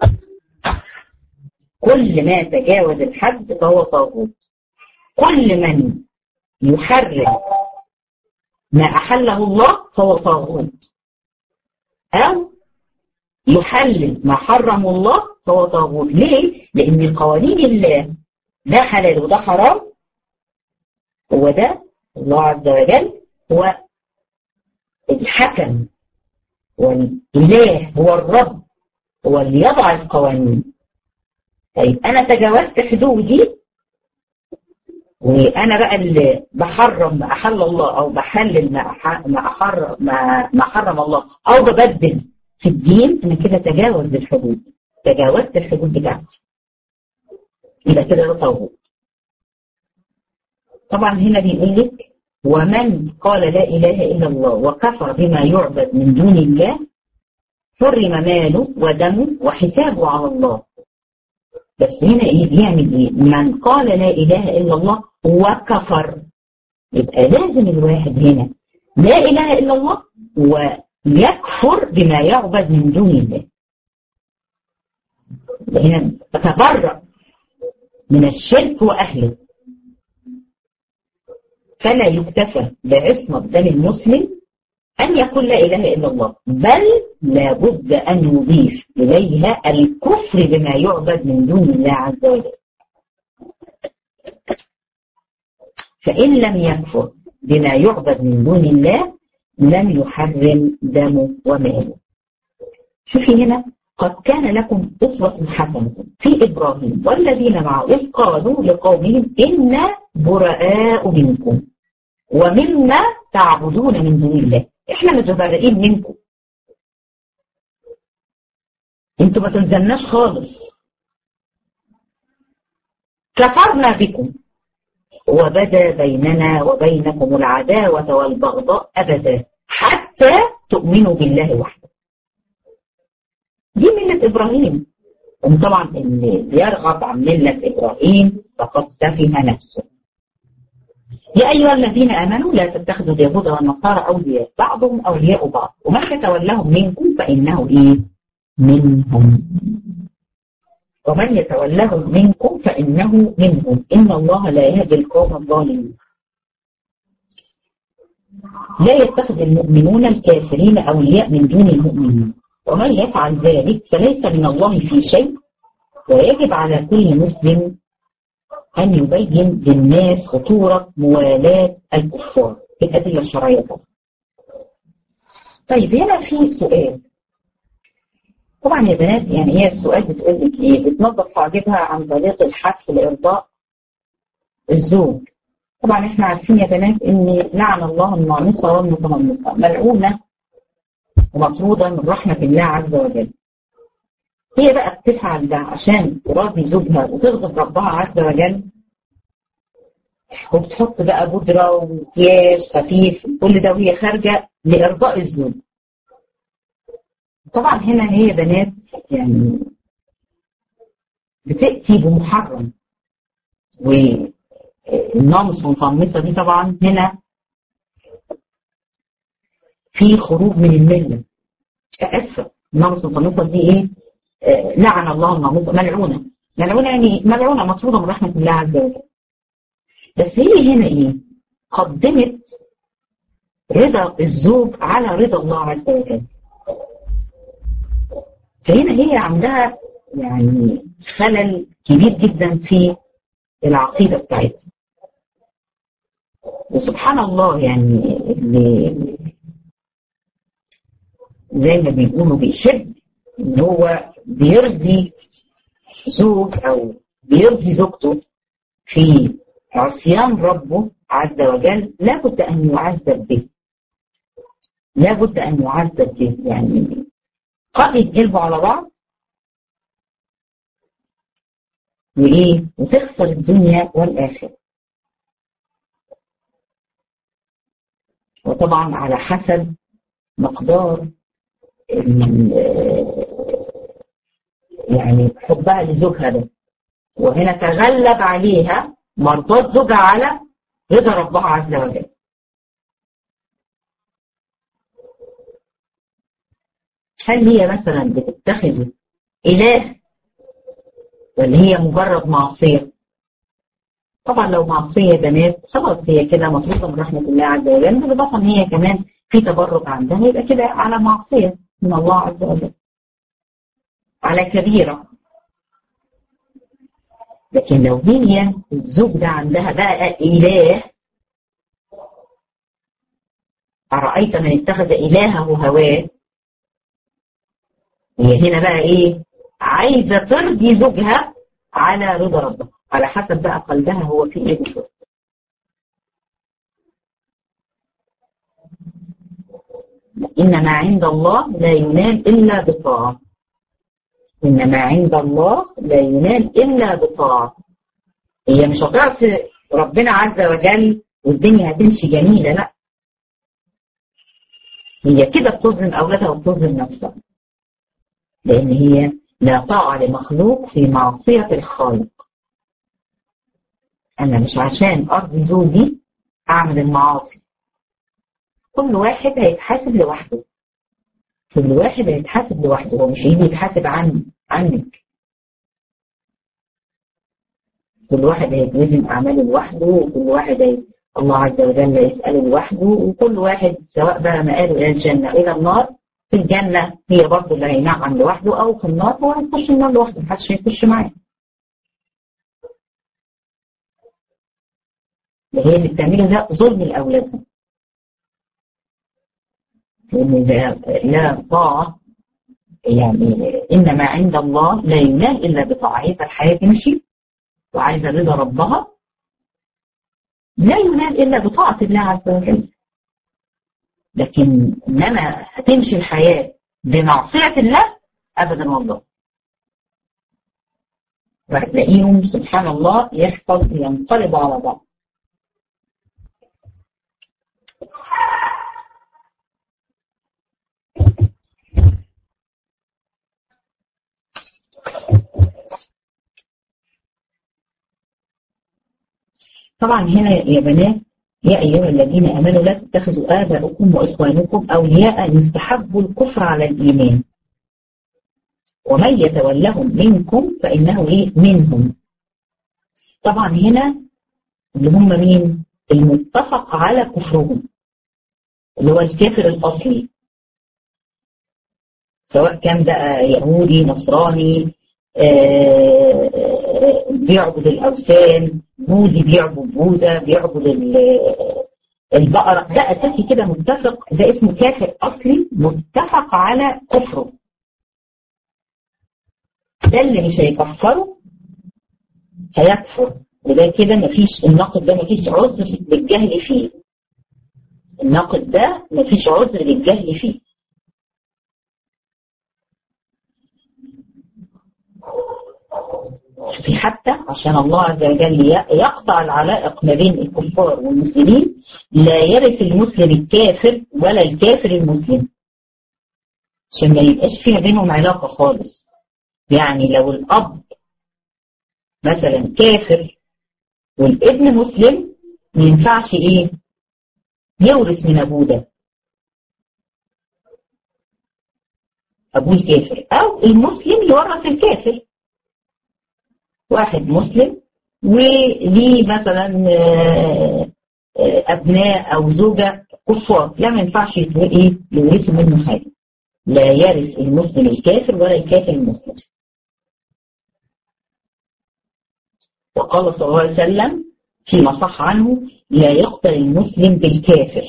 كل ما تجاوز الحد فهو طاغوت كل من يحرم ما أحله الله فهو طاغوت أو يحلل ما حرم الله فهو طاغوت ليه؟ لأن قوانين الله ده حلال وده حرام هو ده الله عز وجل هو الحكم والإله هو الرب هو اللي يضع القوانين طيب أنا تجاوزت حدودي وأنا بقى اللي بحرم ما أحل الله أو بحلل ما ما أحرم ما, ما حرم الله أو ببدل في الدين أنا كده تجاوز الحدود تجاوزت الحدود بتاعتي يبقى كده ده طاغوت طبعا هنا بيقول لك ومن قال لا إله إلا الله وكفر بما يعبد من دون الله حرم ماله ودمه وحسابه على الله بس هنا ايه بيعمل ايه من قال لا إله إلا الله وكفر يبقى لازم الواحد هنا لا إله إلا الله ويكفر بما يعبد من دون الله هنا تتبرأ من الشرك وأهله فلا يكتفى بعصمة دم المسلم أن يقول لا إله إلا الله بل لابد أن يضيف إليها الكفر بما يعبد من دون الله عز وجل فإن لم يكفر بما يعبد من دون الله لم يحرم دمه وماله شوفي هنا قد كان لكم أسوة حسنة في إبراهيم والذين معه إذ قالوا لقومهم إنا براء منكم ومما تعبدون من دون الله إحنا متبرئين منكم انتوا ما تلزمناش خالص كفرنا بكم وبدا بيننا وبينكم العداوة والبغضاء أبدا حتى تؤمنوا بالله وحده دي ملة إبراهيم وطبعا اللي يرغب عن ملة إبراهيم فقد سفه نفسه يا أيها الذين آمنوا لا تتخذوا اليهود والنصارى أولياء بعضهم أولياء بعض ومن يتولهم منكم فإنه إيه منهم ومن يتولهم منكم فإنه منهم إن الله لا يهدي القوم الظالمين لا يتخذ المؤمنون الكافرين أولياء من دون المؤمنين ومن يفعل ذلك فليس من الله في شيء ويجب على كل مسلم أن يبين للناس خطورة موالاة الكفار بالأدلة الشرعية طبعا. طيب هنا في سؤال طبعا يا بنات يعني هي السؤال بتقول لك ايه بتنظف حاجبها عن طريق الحذف لارضاء الزوج طبعا احنا عارفين يا بنات ان لعن الله النامصه والمتنمصه ملعونه ومطروده من رحمه الله عز وجل هي بقى بتفعل ده عشان تراضي زوجها وتغضب ربها عز وجل وبتحط بقى بودره ومكياج خفيف كل ده وهي خارجه لارضاء الزوج طبعا هنا هي بنات يعني بتأتي بمحرم النامص والمطمسة دي طبعا هنا في خروج من الملة اسف النامص والمطمسة دي ايه آه لعن الله النامصة ملعونة ملعونة يعني ملعونة مطرودة من رحمة الله عز وجل بس هي هنا ايه قدمت رضا الزوج على رضا الله عز وجل فهنا هي عندها يعني خلل كبير جدا في العقيدة بتاعتها وسبحان الله يعني اللي زي ما بيقولوا بيحب ان هو بيرضي زوج او بيرضي زوجته في عصيان ربه عز وجل لابد ان يعذب به لابد ان يعذب به يعني قد يتقلبوا على بعض وايه وتخسر الدنيا والاخره وطبعا على حسب مقدار يعني حبها لزوجها ده وهنا تغلب عليها مرضات زوجها على رضا ربها عز وجل هل هي مثلا بتتخذ إله ولا هي مجرد معصية طبعا لو معصية بنات خلاص هي كده مطلوبة من رحمة الله عز وجل بالإضافة إن هي كمان في تبرك عندها يبقى كده على معصية من الله عز وجل على كبيرة لكن لو هي الزوج ده عندها بقى إله أرأيت من اتخذ إلهه هواه هي هنا بقى إيه عايزة ترضي زوجها على رضا ربها على حسب بقى قلبها هو في إيه بالظبط إن ما عند الله لا ينال إلا بطاعة إن ما عند الله لا ينال إلا بطاعة هي مش هتعصي ربنا عز وجل والدنيا هتمشي جميلة لا هي كده بتظلم أولادها وبتظلم نفسها لأن هي لا طاعة لمخلوق في معصية الخالق أنا مش عشان أرضي زوجي أعمل المعاصي كل واحد هيتحاسب لوحده كل واحد هيتحاسب لوحده هو مش هيجي يتحاسب عني عنك كل واحد هيتوزن أعماله لوحده وكل واحد هي... الله عز وجل يسأله لوحده وكل واحد سواء بقى مآله إلى الجنة إلى النار في الجنة هي برضه اللي هينعم لوحده أو في النار هو هيخش النار لوحده محدش هيخش معاه اللي هي اللي بتعمله ده ظلم الأولاد لأن لا طاعة يعني إنما عند الله لا ينال إلا بطاعة فالحياة تمشي وعايزة رضا ربها لا ينال إلا بطاعة الله عز وجل لكن إنما هتمشي الحياة بمعصية الله أبدا والله وهتلاقيهم سبحان الله يحصل ينقلب على بعض طبعا هنا يا بنات يا أيها الذين آمنوا لا تتخذوا آباءكم وإخوانكم أولياء يستحبوا الكفر على الإيمان ومن يتولهم منكم فإنه إيه منهم طبعا هنا اللي هم مين المتفق على كفرهم اللي هو الكافر الأصلي سواء كان بقى يهودي نصراني آه بيعبد الأوثان بوذي بيعبد بوذا بيعبد البقرة ده أساسي كده متفق ده اسمه كافر أصلي متفق على كفره ده اللي مش هيكفره هيكفر وده كده مفيش الناقد ده مفيش عذر للجهل فيه الناقد ده مفيش عذر للجهل فيه شوفي حتى عشان الله عز وجل يقطع العلائق ما بين الكفار والمسلمين لا يرث المسلم الكافر ولا الكافر المسلم عشان ما يبقاش فيها بينهم علاقة خالص يعني لو الأب مثلا كافر والابن مسلم ما ينفعش ايه يورث من ابوه ده ابوه الكافر او المسلم يورث الكافر واحد مسلم وليه مثلا ابناء او زوجه كفار لا ما ينفعش ايه يورثوا منه حاجه لا يرث المسلم الكافر ولا الكافر المسلم وقال صلى الله عليه وسلم فيما صح عنه لا يقتل المسلم بالكافر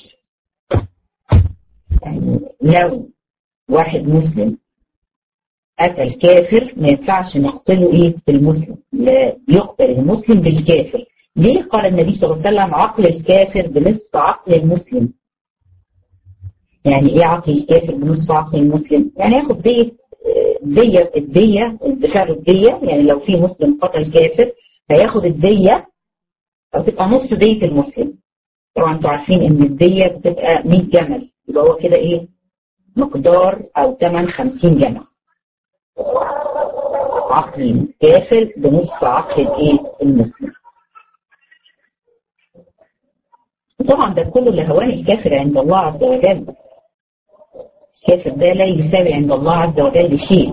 يعني لو واحد مسلم قتل كافر ما ينفعش نقتله ايه بالمسلم لا يقتل المسلم بالكافر ليه قال النبي صلى الله عليه وسلم عقل الكافر بنصف عقل المسلم يعني ايه عقل الكافر بنصف عقل المسلم يعني ياخد دية دية الدية انتشار الدية يعني لو في مسلم قتل كافر هياخد الدية او تبقى نص دية المسلم طبعا انتوا عارفين ان الدية بتبقى 100 جمل يبقى هو كده ايه مقدار او ثمن 50 جمل عقل الكافر بنصف عقل الايه المسلم طبعا ده كله لهوان الكافر عند الله عز وجل الكافر ده لا يساوي عند الله عز وجل شيء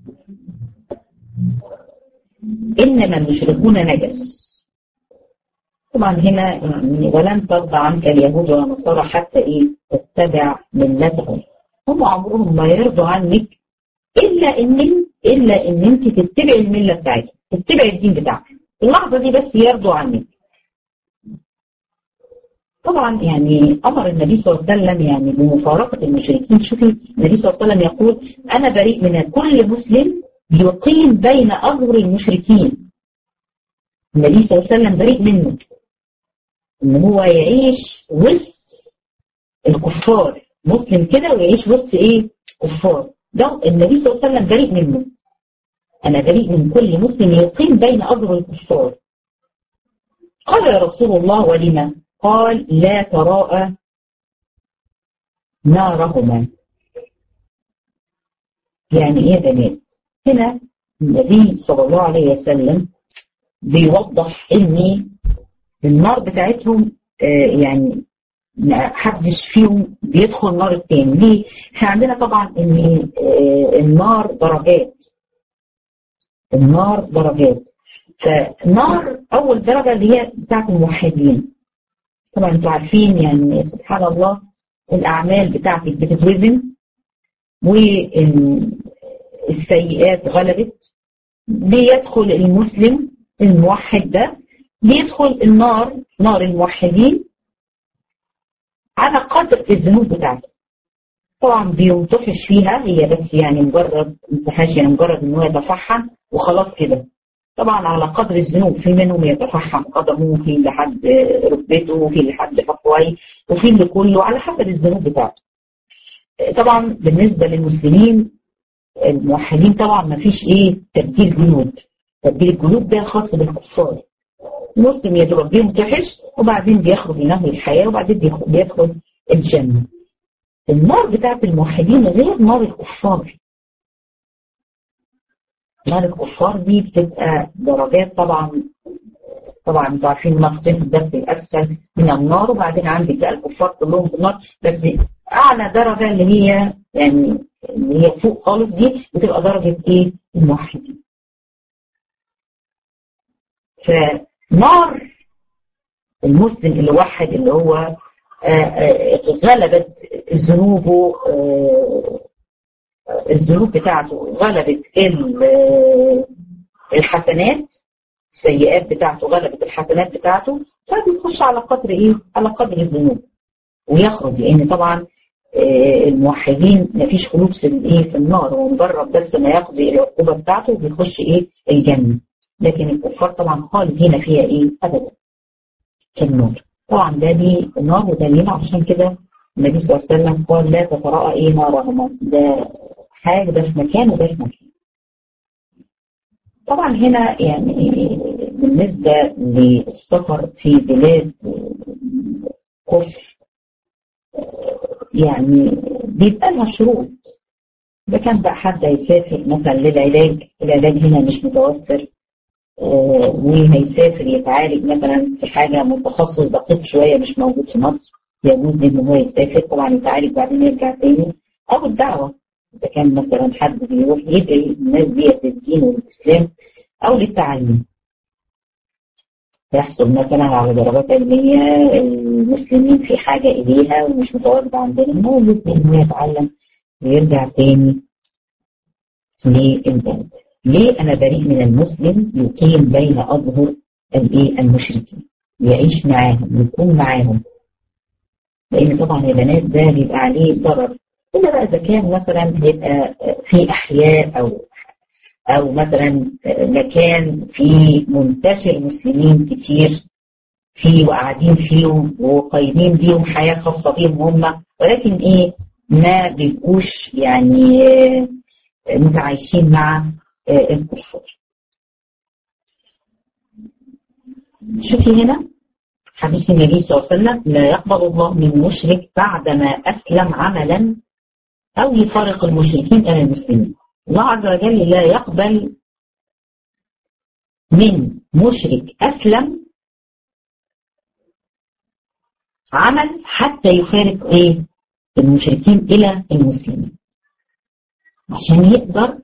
انما المشركون نجس طبعا هنا يعني ولن ترضى عنك اليهود ولا النصارى حتى ايه تتبع ملتهم هم عمرهم ما يرضوا عنك الا ان الا ان انت تتبعي المله بتاعتهم تتبعي الدين بتاعهم اللحظه دي بس يرضوا عنك طبعا يعني امر النبي صلى الله عليه وسلم يعني بمفارقه المشركين شوفي النبي صلى الله عليه وسلم يقول انا بريء من كل مسلم يقيم بين اظهر المشركين النبي صلى الله عليه وسلم بريء منه ان هو يعيش وسط الكفار مسلم كده ويعيش وسط ايه كفار ده النبي صلى الله عليه وسلم بريء منه انا بريء من كل مسلم يقيم بين اظهر الكفار قال يا رسول الله ولما قال لا تراءى نارهما يعني ايه بنات هنا النبي صلى الله عليه وسلم بيوضح ان النار بتاعتهم آه يعني ما حدش فيهم بيدخل نار التاني ليه؟ احنا عندنا طبعا ان آه النار درجات النار درجات فنار اول درجه اللي هي بتاعت الموحدين طبعا انتوا عارفين يعني سبحان الله الاعمال بتاعتك بتتوزن والسيئات غلبت بيدخل المسلم الموحد ده بيدخل النار نار الموحدين على قدر الذنوب بتاعته طبعا بينطفش فيها هي بس يعني مجرد انتحاش يعني مجرد ان هو يتفحم وخلاص كده طبعا على قدر الذنوب في منهم يتفحم قدمه وفي لحد ركبته وفي لحد فقوي وفي اللي كله على حسب الذنوب بتاعته طبعا بالنسبه للمسلمين الموحدين طبعا ما فيش ايه تبديل جنود تبديل الجنود ده خاص بالكفار المسلم يا دوب بينتحش وبعدين بيخرج لنهر الحياه وبعدين بيدخل الجنه النار بتاعت الموحدين غير نار الكفار نار الكفار دي بتبقى درجات طبعا طبعا انتوا عارفين نقطين الدرس الاسفل من النار وبعدين عندك بقى الكفار كلهم في النار بس اعلى درجه اللي هي يعني اللي هي فوق خالص دي بتبقى درجه ايه؟ الموحدين. فنار المسلم اللي وحد اللي هو غلبت ذنوبه الذنوب بتاعته غلبت الحسنات السيئات بتاعته غلبت الحسنات بتاعته فبيخش على قدر ايه؟ على قدر الذنوب ويخرج لان طبعا الموحدين ما فيش خلود في الايه في النار هو مجرد بس ما يقضي العقوبه بتاعته بيخش ايه الجنه لكن الكفار طبعا خالدين فيها ايه ابدا في النار طبعا ده دي النار ودليل عشان كده النبي صلى الله عليه وسلم قال لا تتراءى ايه نارهما ده حاجه ده في مكان وده في مكان طبعا هنا يعني بالنسبه للسفر في بلاد كفر يعني بيبقى لها شروط إذا كان بقى حد هيسافر مثلا للعلاج العلاج هنا مش متوفر آه وهيسافر يتعالج مثلا في حاجة متخصص دقيق شوية مش موجود في مصر يجوز له ان هو يسافر طبعا يتعالج بعدين يرجع تاني او الدعوة اذا كان مثلا حد بيروح يدعي الناس ديت للدين والاسلام او للتعليم يحصل مثلا على درجات علمية المسلمين في حاجة إليها ومش متواجدة عندنا إن هو يجوز إن هو يتعلم ويرجع تاني للبلد. ليه أنا بريء من المسلم يقيم بين أظهر الإيه المشركين يعيش معاهم يكون معاهم لأن طبعا يا بنات ده بيبقى عليه ضرر إلا بقى إذا كان مثلا هيبقى في أحياء أو أو مثلا مكان فيه منتشر مسلمين كتير فيه وقاعدين فيهم وقايمين بيهم حياة خاصة بيهم هم ولكن إيه ما بيبقوش يعني متعايشين مع الكفار. شوفي هنا حديث النبي صلى الله عليه وسلم لا يقبل الله من مشرك بعدما أسلم عملا أو يفارق المشركين إلى المسلمين. الله عز وجل لا يقبل من مشرك أسلم عمل حتى يفارق إيه المشركين إلى المسلمين عشان يقدر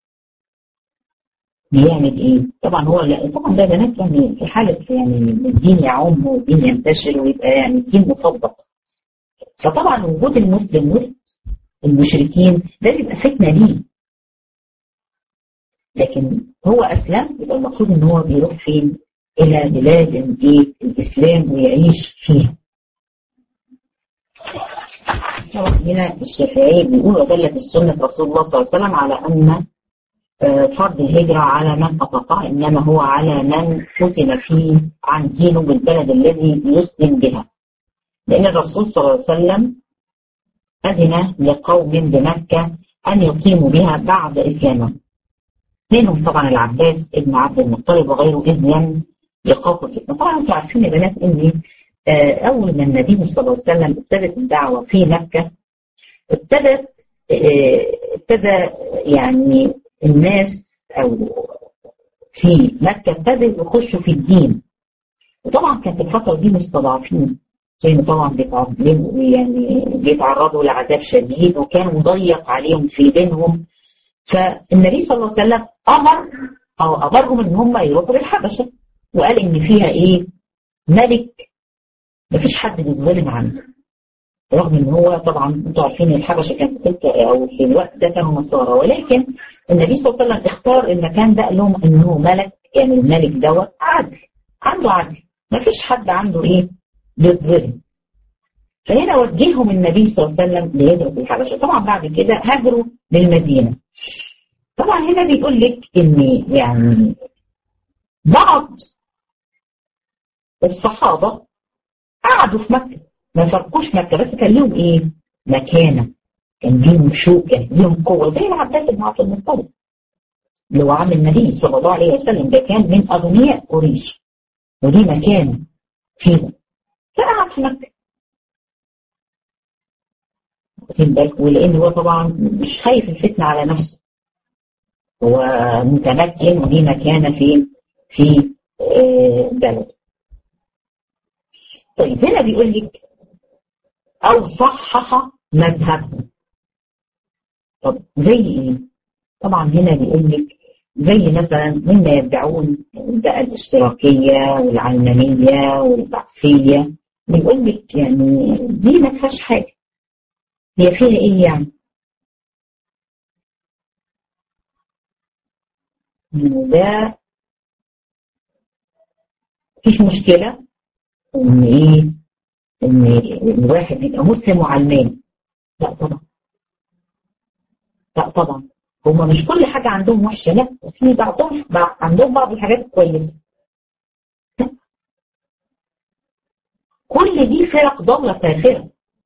بيعمل ايه؟ طبعا هو لا طبعا ده بنات يعني في حاله يعني الدين يعم والدين ينتشر ويبقى يعني الدين مطبق. فطبعا وجود المسلم وسط المشركين ده بيبقى فتنه ليه. لكن هو اسلم يبقى المفروض ان هو بيروح فين؟ الى بلاد الايه؟ الاسلام ويعيش فيها. هنا الشافعي بيقول ودلت السنه رسول الله صلى الله عليه وسلم على ان فرض الهجرة على من أطاقها إنما هو على من فتن فيه عن دينه بالبلد الذي يسلم بها لأن الرسول صلى الله عليه وسلم أذن لقوم بمكة أن يقيموا بها بعد إسلامهم منهم طبعا العباس ابن عبد المطلب وغيره إذ لم يخافوا الفتنة طبعا أنتم عارفين يا بنات إن أول ما النبي صلى الله عليه وسلم ابتدت الدعوة في مكة ابتدت ابتدى يعني الناس او في مكه ابتدوا يخشوا في الدين وطبعا كانت الفتره دي مستضعفين كانوا طبعا بيتعرضوا يعني بيتعرضوا لعذاب شديد وكان مضيق عليهم في دينهم فالنبي صلى الله عليه وسلم امر او امرهم ان هم يروحوا للحبشه وقال ان فيها ايه؟ ملك مفيش حد بيتظلم عنه رغم ان هو طبعا انتوا عارفين الحبشه كانت تلك او في الوقت ده كانوا نصارى ولكن النبي صلى الله عليه وسلم اختار المكان ده قال لهم انه ملك يعني الملك دوت عدل عنده عدل ما فيش حد عنده ايه بيتظلم فهنا وجههم النبي صلى الله عليه وسلم لهجرة الحبشه طبعا بعد كده هاجروا للمدينه طبعا هنا بيقول لك ان يعني بعض الصحابه قعدوا في مكه ما فرقوش مكه بس كان لهم ايه؟ مكانه كان ليهم شوكه ليهم قوه زي العباس بن عبد المطلب اللي هو عم النبي صلى الله عليه وسلم ده كان من اغنياء قريش ودي مكانه فيهم فقعد في مكه واخدين بالكم ولان هو طبعا مش خايف الفتنه على نفسه هو متمكن ودي مكانه فين؟ في بلده طيب هنا بيقول لك أو صحح مذهبه طب زي إيه؟ طبعا هنا بيقول لك زي مثلا مما يدعون بقى الاشتراكية والعلمانية والبعثية بيقول لك يعني دي ما فيهاش حاجة هي فيها إيه يعني؟ ده مفيش مشكلة إن إيه ان الواحد يبقى مسلم وعلماني لا طبعا لا طبعا هما مش كل حاجة عندهم وحشة لا في بعضهم عندهم بعض الحاجات كويسة كل دي فرق ضالة كافرة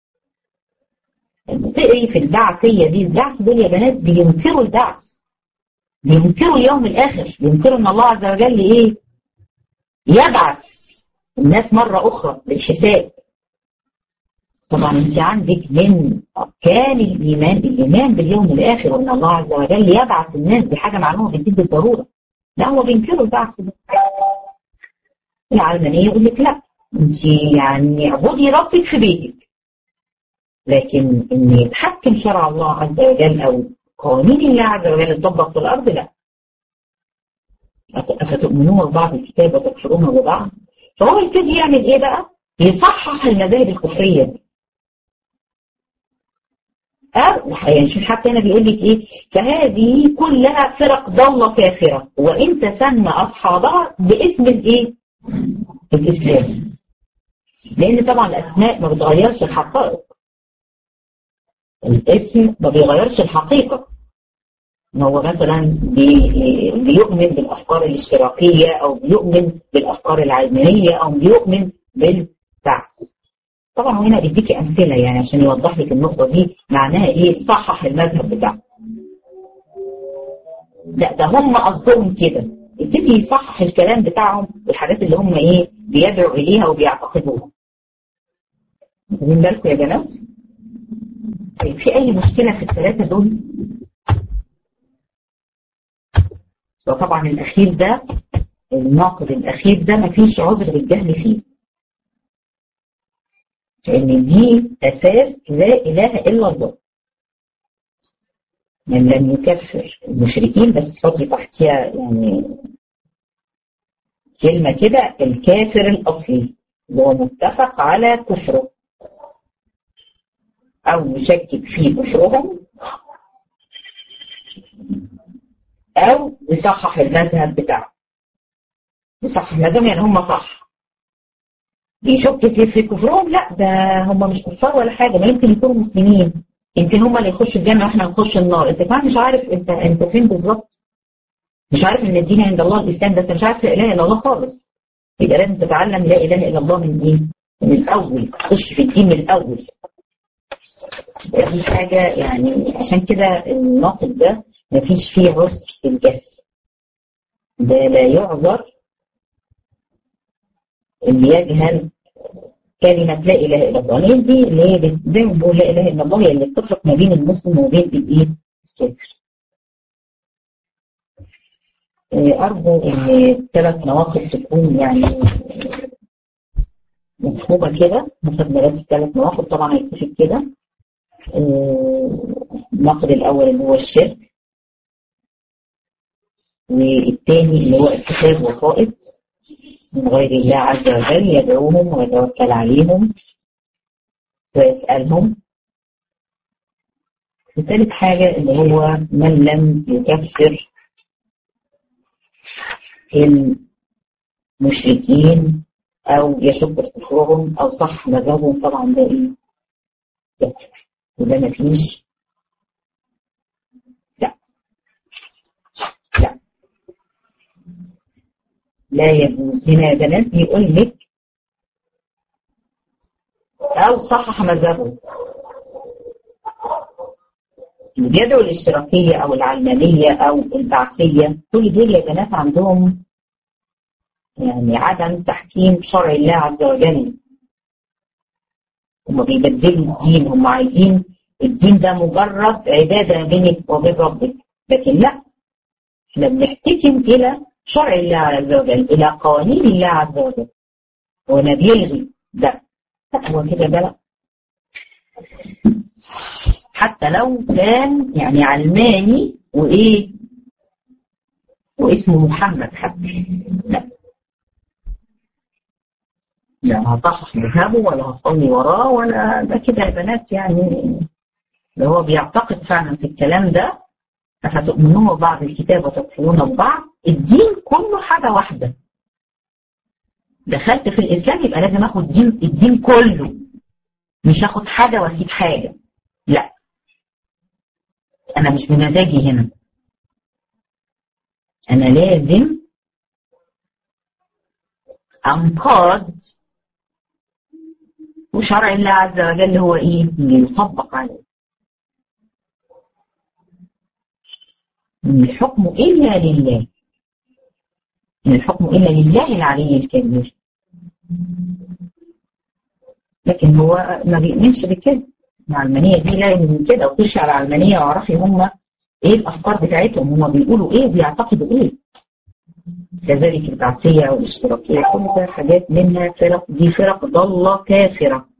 تقري في البعثية دي البعث دول يا بنات بينكروا البعث بينكروا اليوم الآخر بينكروا إن الله عز وجل إيه يبعث الناس مرة أخرى للحساب طبعا انت عندك من اركان الايمان الايمان باليوم الاخر وان الله عز وجل يبعث الناس دي حاجه معلومه في الدين بالضروره لا هو بينكروا البعث ده العلمانية يقول لك لا انت يعني اعبدي ربك في بيتك لكن ان يتحكم شرع الله عز وجل او قوانين الله عز وجل تطبق في الارض لا افتؤمنون ببعض الكتاب وتكفرون ببعض فهو يبتدي يعمل ايه بقى؟ يصحح المذاهب الكفريه دي أو يعني شوف حتى هنا بيقول لك ايه فهذه كلها فرق ضالة كافرة وإن تسمى أصحابها باسم الايه؟ الإسلام لأن طبعا الأسماء ما بتغيرش الحقائق الاسم ما بيغيرش الحقيقة ان هو مثلا بي بيؤمن بالافكار الاشتراكيه او بيؤمن بالافكار العلمانيه او بيؤمن بالبعث طبعا هنا بيديكي امثله يعني عشان يوضح لك النقطه دي معناها ايه صحح المذهب بتاعه لا ده هم قصدهم كده يبتدي يصحح الكلام بتاعهم والحاجات اللي هم ايه بيدعوا اليها وبيعتقدوها واخدين بالكم يا بنات طيب في اي مشكله في الثلاثه دول وطبعا الاخير ده الناقد الاخير ده مفيش عذر بالجهل فيه لان دي اساس لا اله الا الله من لم يكفر المشركين بس فاضي تحتها يعني كلمه كده الكافر الاصلي اللي هو متفق على كفره او يشكك في كفرهم او يصحح المذهب بتاعه يصحح المذهب يعني هم صح بيشك في كفرهم لا ده هم مش كفار ولا حاجه ما يمكن يكونوا مسلمين يمكن هم اللي يخشوا الجنه واحنا نخش النار انت كمان مش عارف انت انت فين بالظبط مش عارف ان الدين عند الله الاسلام ده انت مش عارف لا اله الا الله خالص يبقى لازم تتعلم لا اله الا الله من ايه؟ من الاول تخش في الدين من الاول دي حاجه يعني عشان كده الناقد ده مفيش فيه عذر في الجهل ده لا يعذر اللي يجهل كلمة لا إله إلا الله ليه دي اللي هي زي ما بقول لا إله إلا الله هي اللي بتفرق ما بين المسلم وبين الإيه؟ الكافر. أرجو إن الثلاث نواقض تكون يعني مفهومة كده ناخد بس ثلاث نواقض طبعا هيكتفي كده النقد الأول اللي هو الشرك والثاني اللي هو اتخاذ وسائط من غير الله عز وجل يدعوهم ويتوكل عليهم ويسألهم وثالث حاجة اللي هو من لم يكفر المشركين أو يشك في كفرهم أو صح مذهبهم طبعا ده إيه؟ يكفر وده مفيش لا لا لا يجوز هنا يا بنات بيقول لك أو صحح مذهبه اللي بيدعوا الاشتراكية أو العلمانية أو البعثية كل دول يا بنات عندهم يعني عدم تحكيم شرع الله عز وجل هم بيبدلوا الدين هم عايزين الدين ده مجرد عبادة بينك وبين ربك لكن لا احنا بنحتكم إلى شرع الله عز وجل إلى قوانين الله عز وجل هو بيلغي ده هو كده ده حتى لو كان يعني علماني وإيه واسمه محمد حتى لا لا هصحح مذهبه ولا هصلي وراه ولا ده كده يا بنات يعني اللي هو بيعتقد فعلا في الكلام ده أفتؤمنون ببعض الكتاب وتكفرون ببعض الدين كله حاجة واحدة دخلت في الإسلام يبقى لازم آخد دين الدين كله مش آخد حاجة وأسيب حاجة لا أنا مش بمزاجي هنا أنا لازم أنقاد وشرع الله عز وجل هو إيه؟ يطبق عليه إن الحكم إلا لله إن الحكم إلا لله العلي الكبير لكن هو ما بيؤمنش بكده العلمانية دي لا من كده وخش على العلمانية واعرفي هم ايه الافكار بتاعتهم هم بيقولوا ايه وبيعتقدوا ايه كذلك البعثية والاشتراكية كل ده حاجات منها فرق دي فرق ضالة كافرة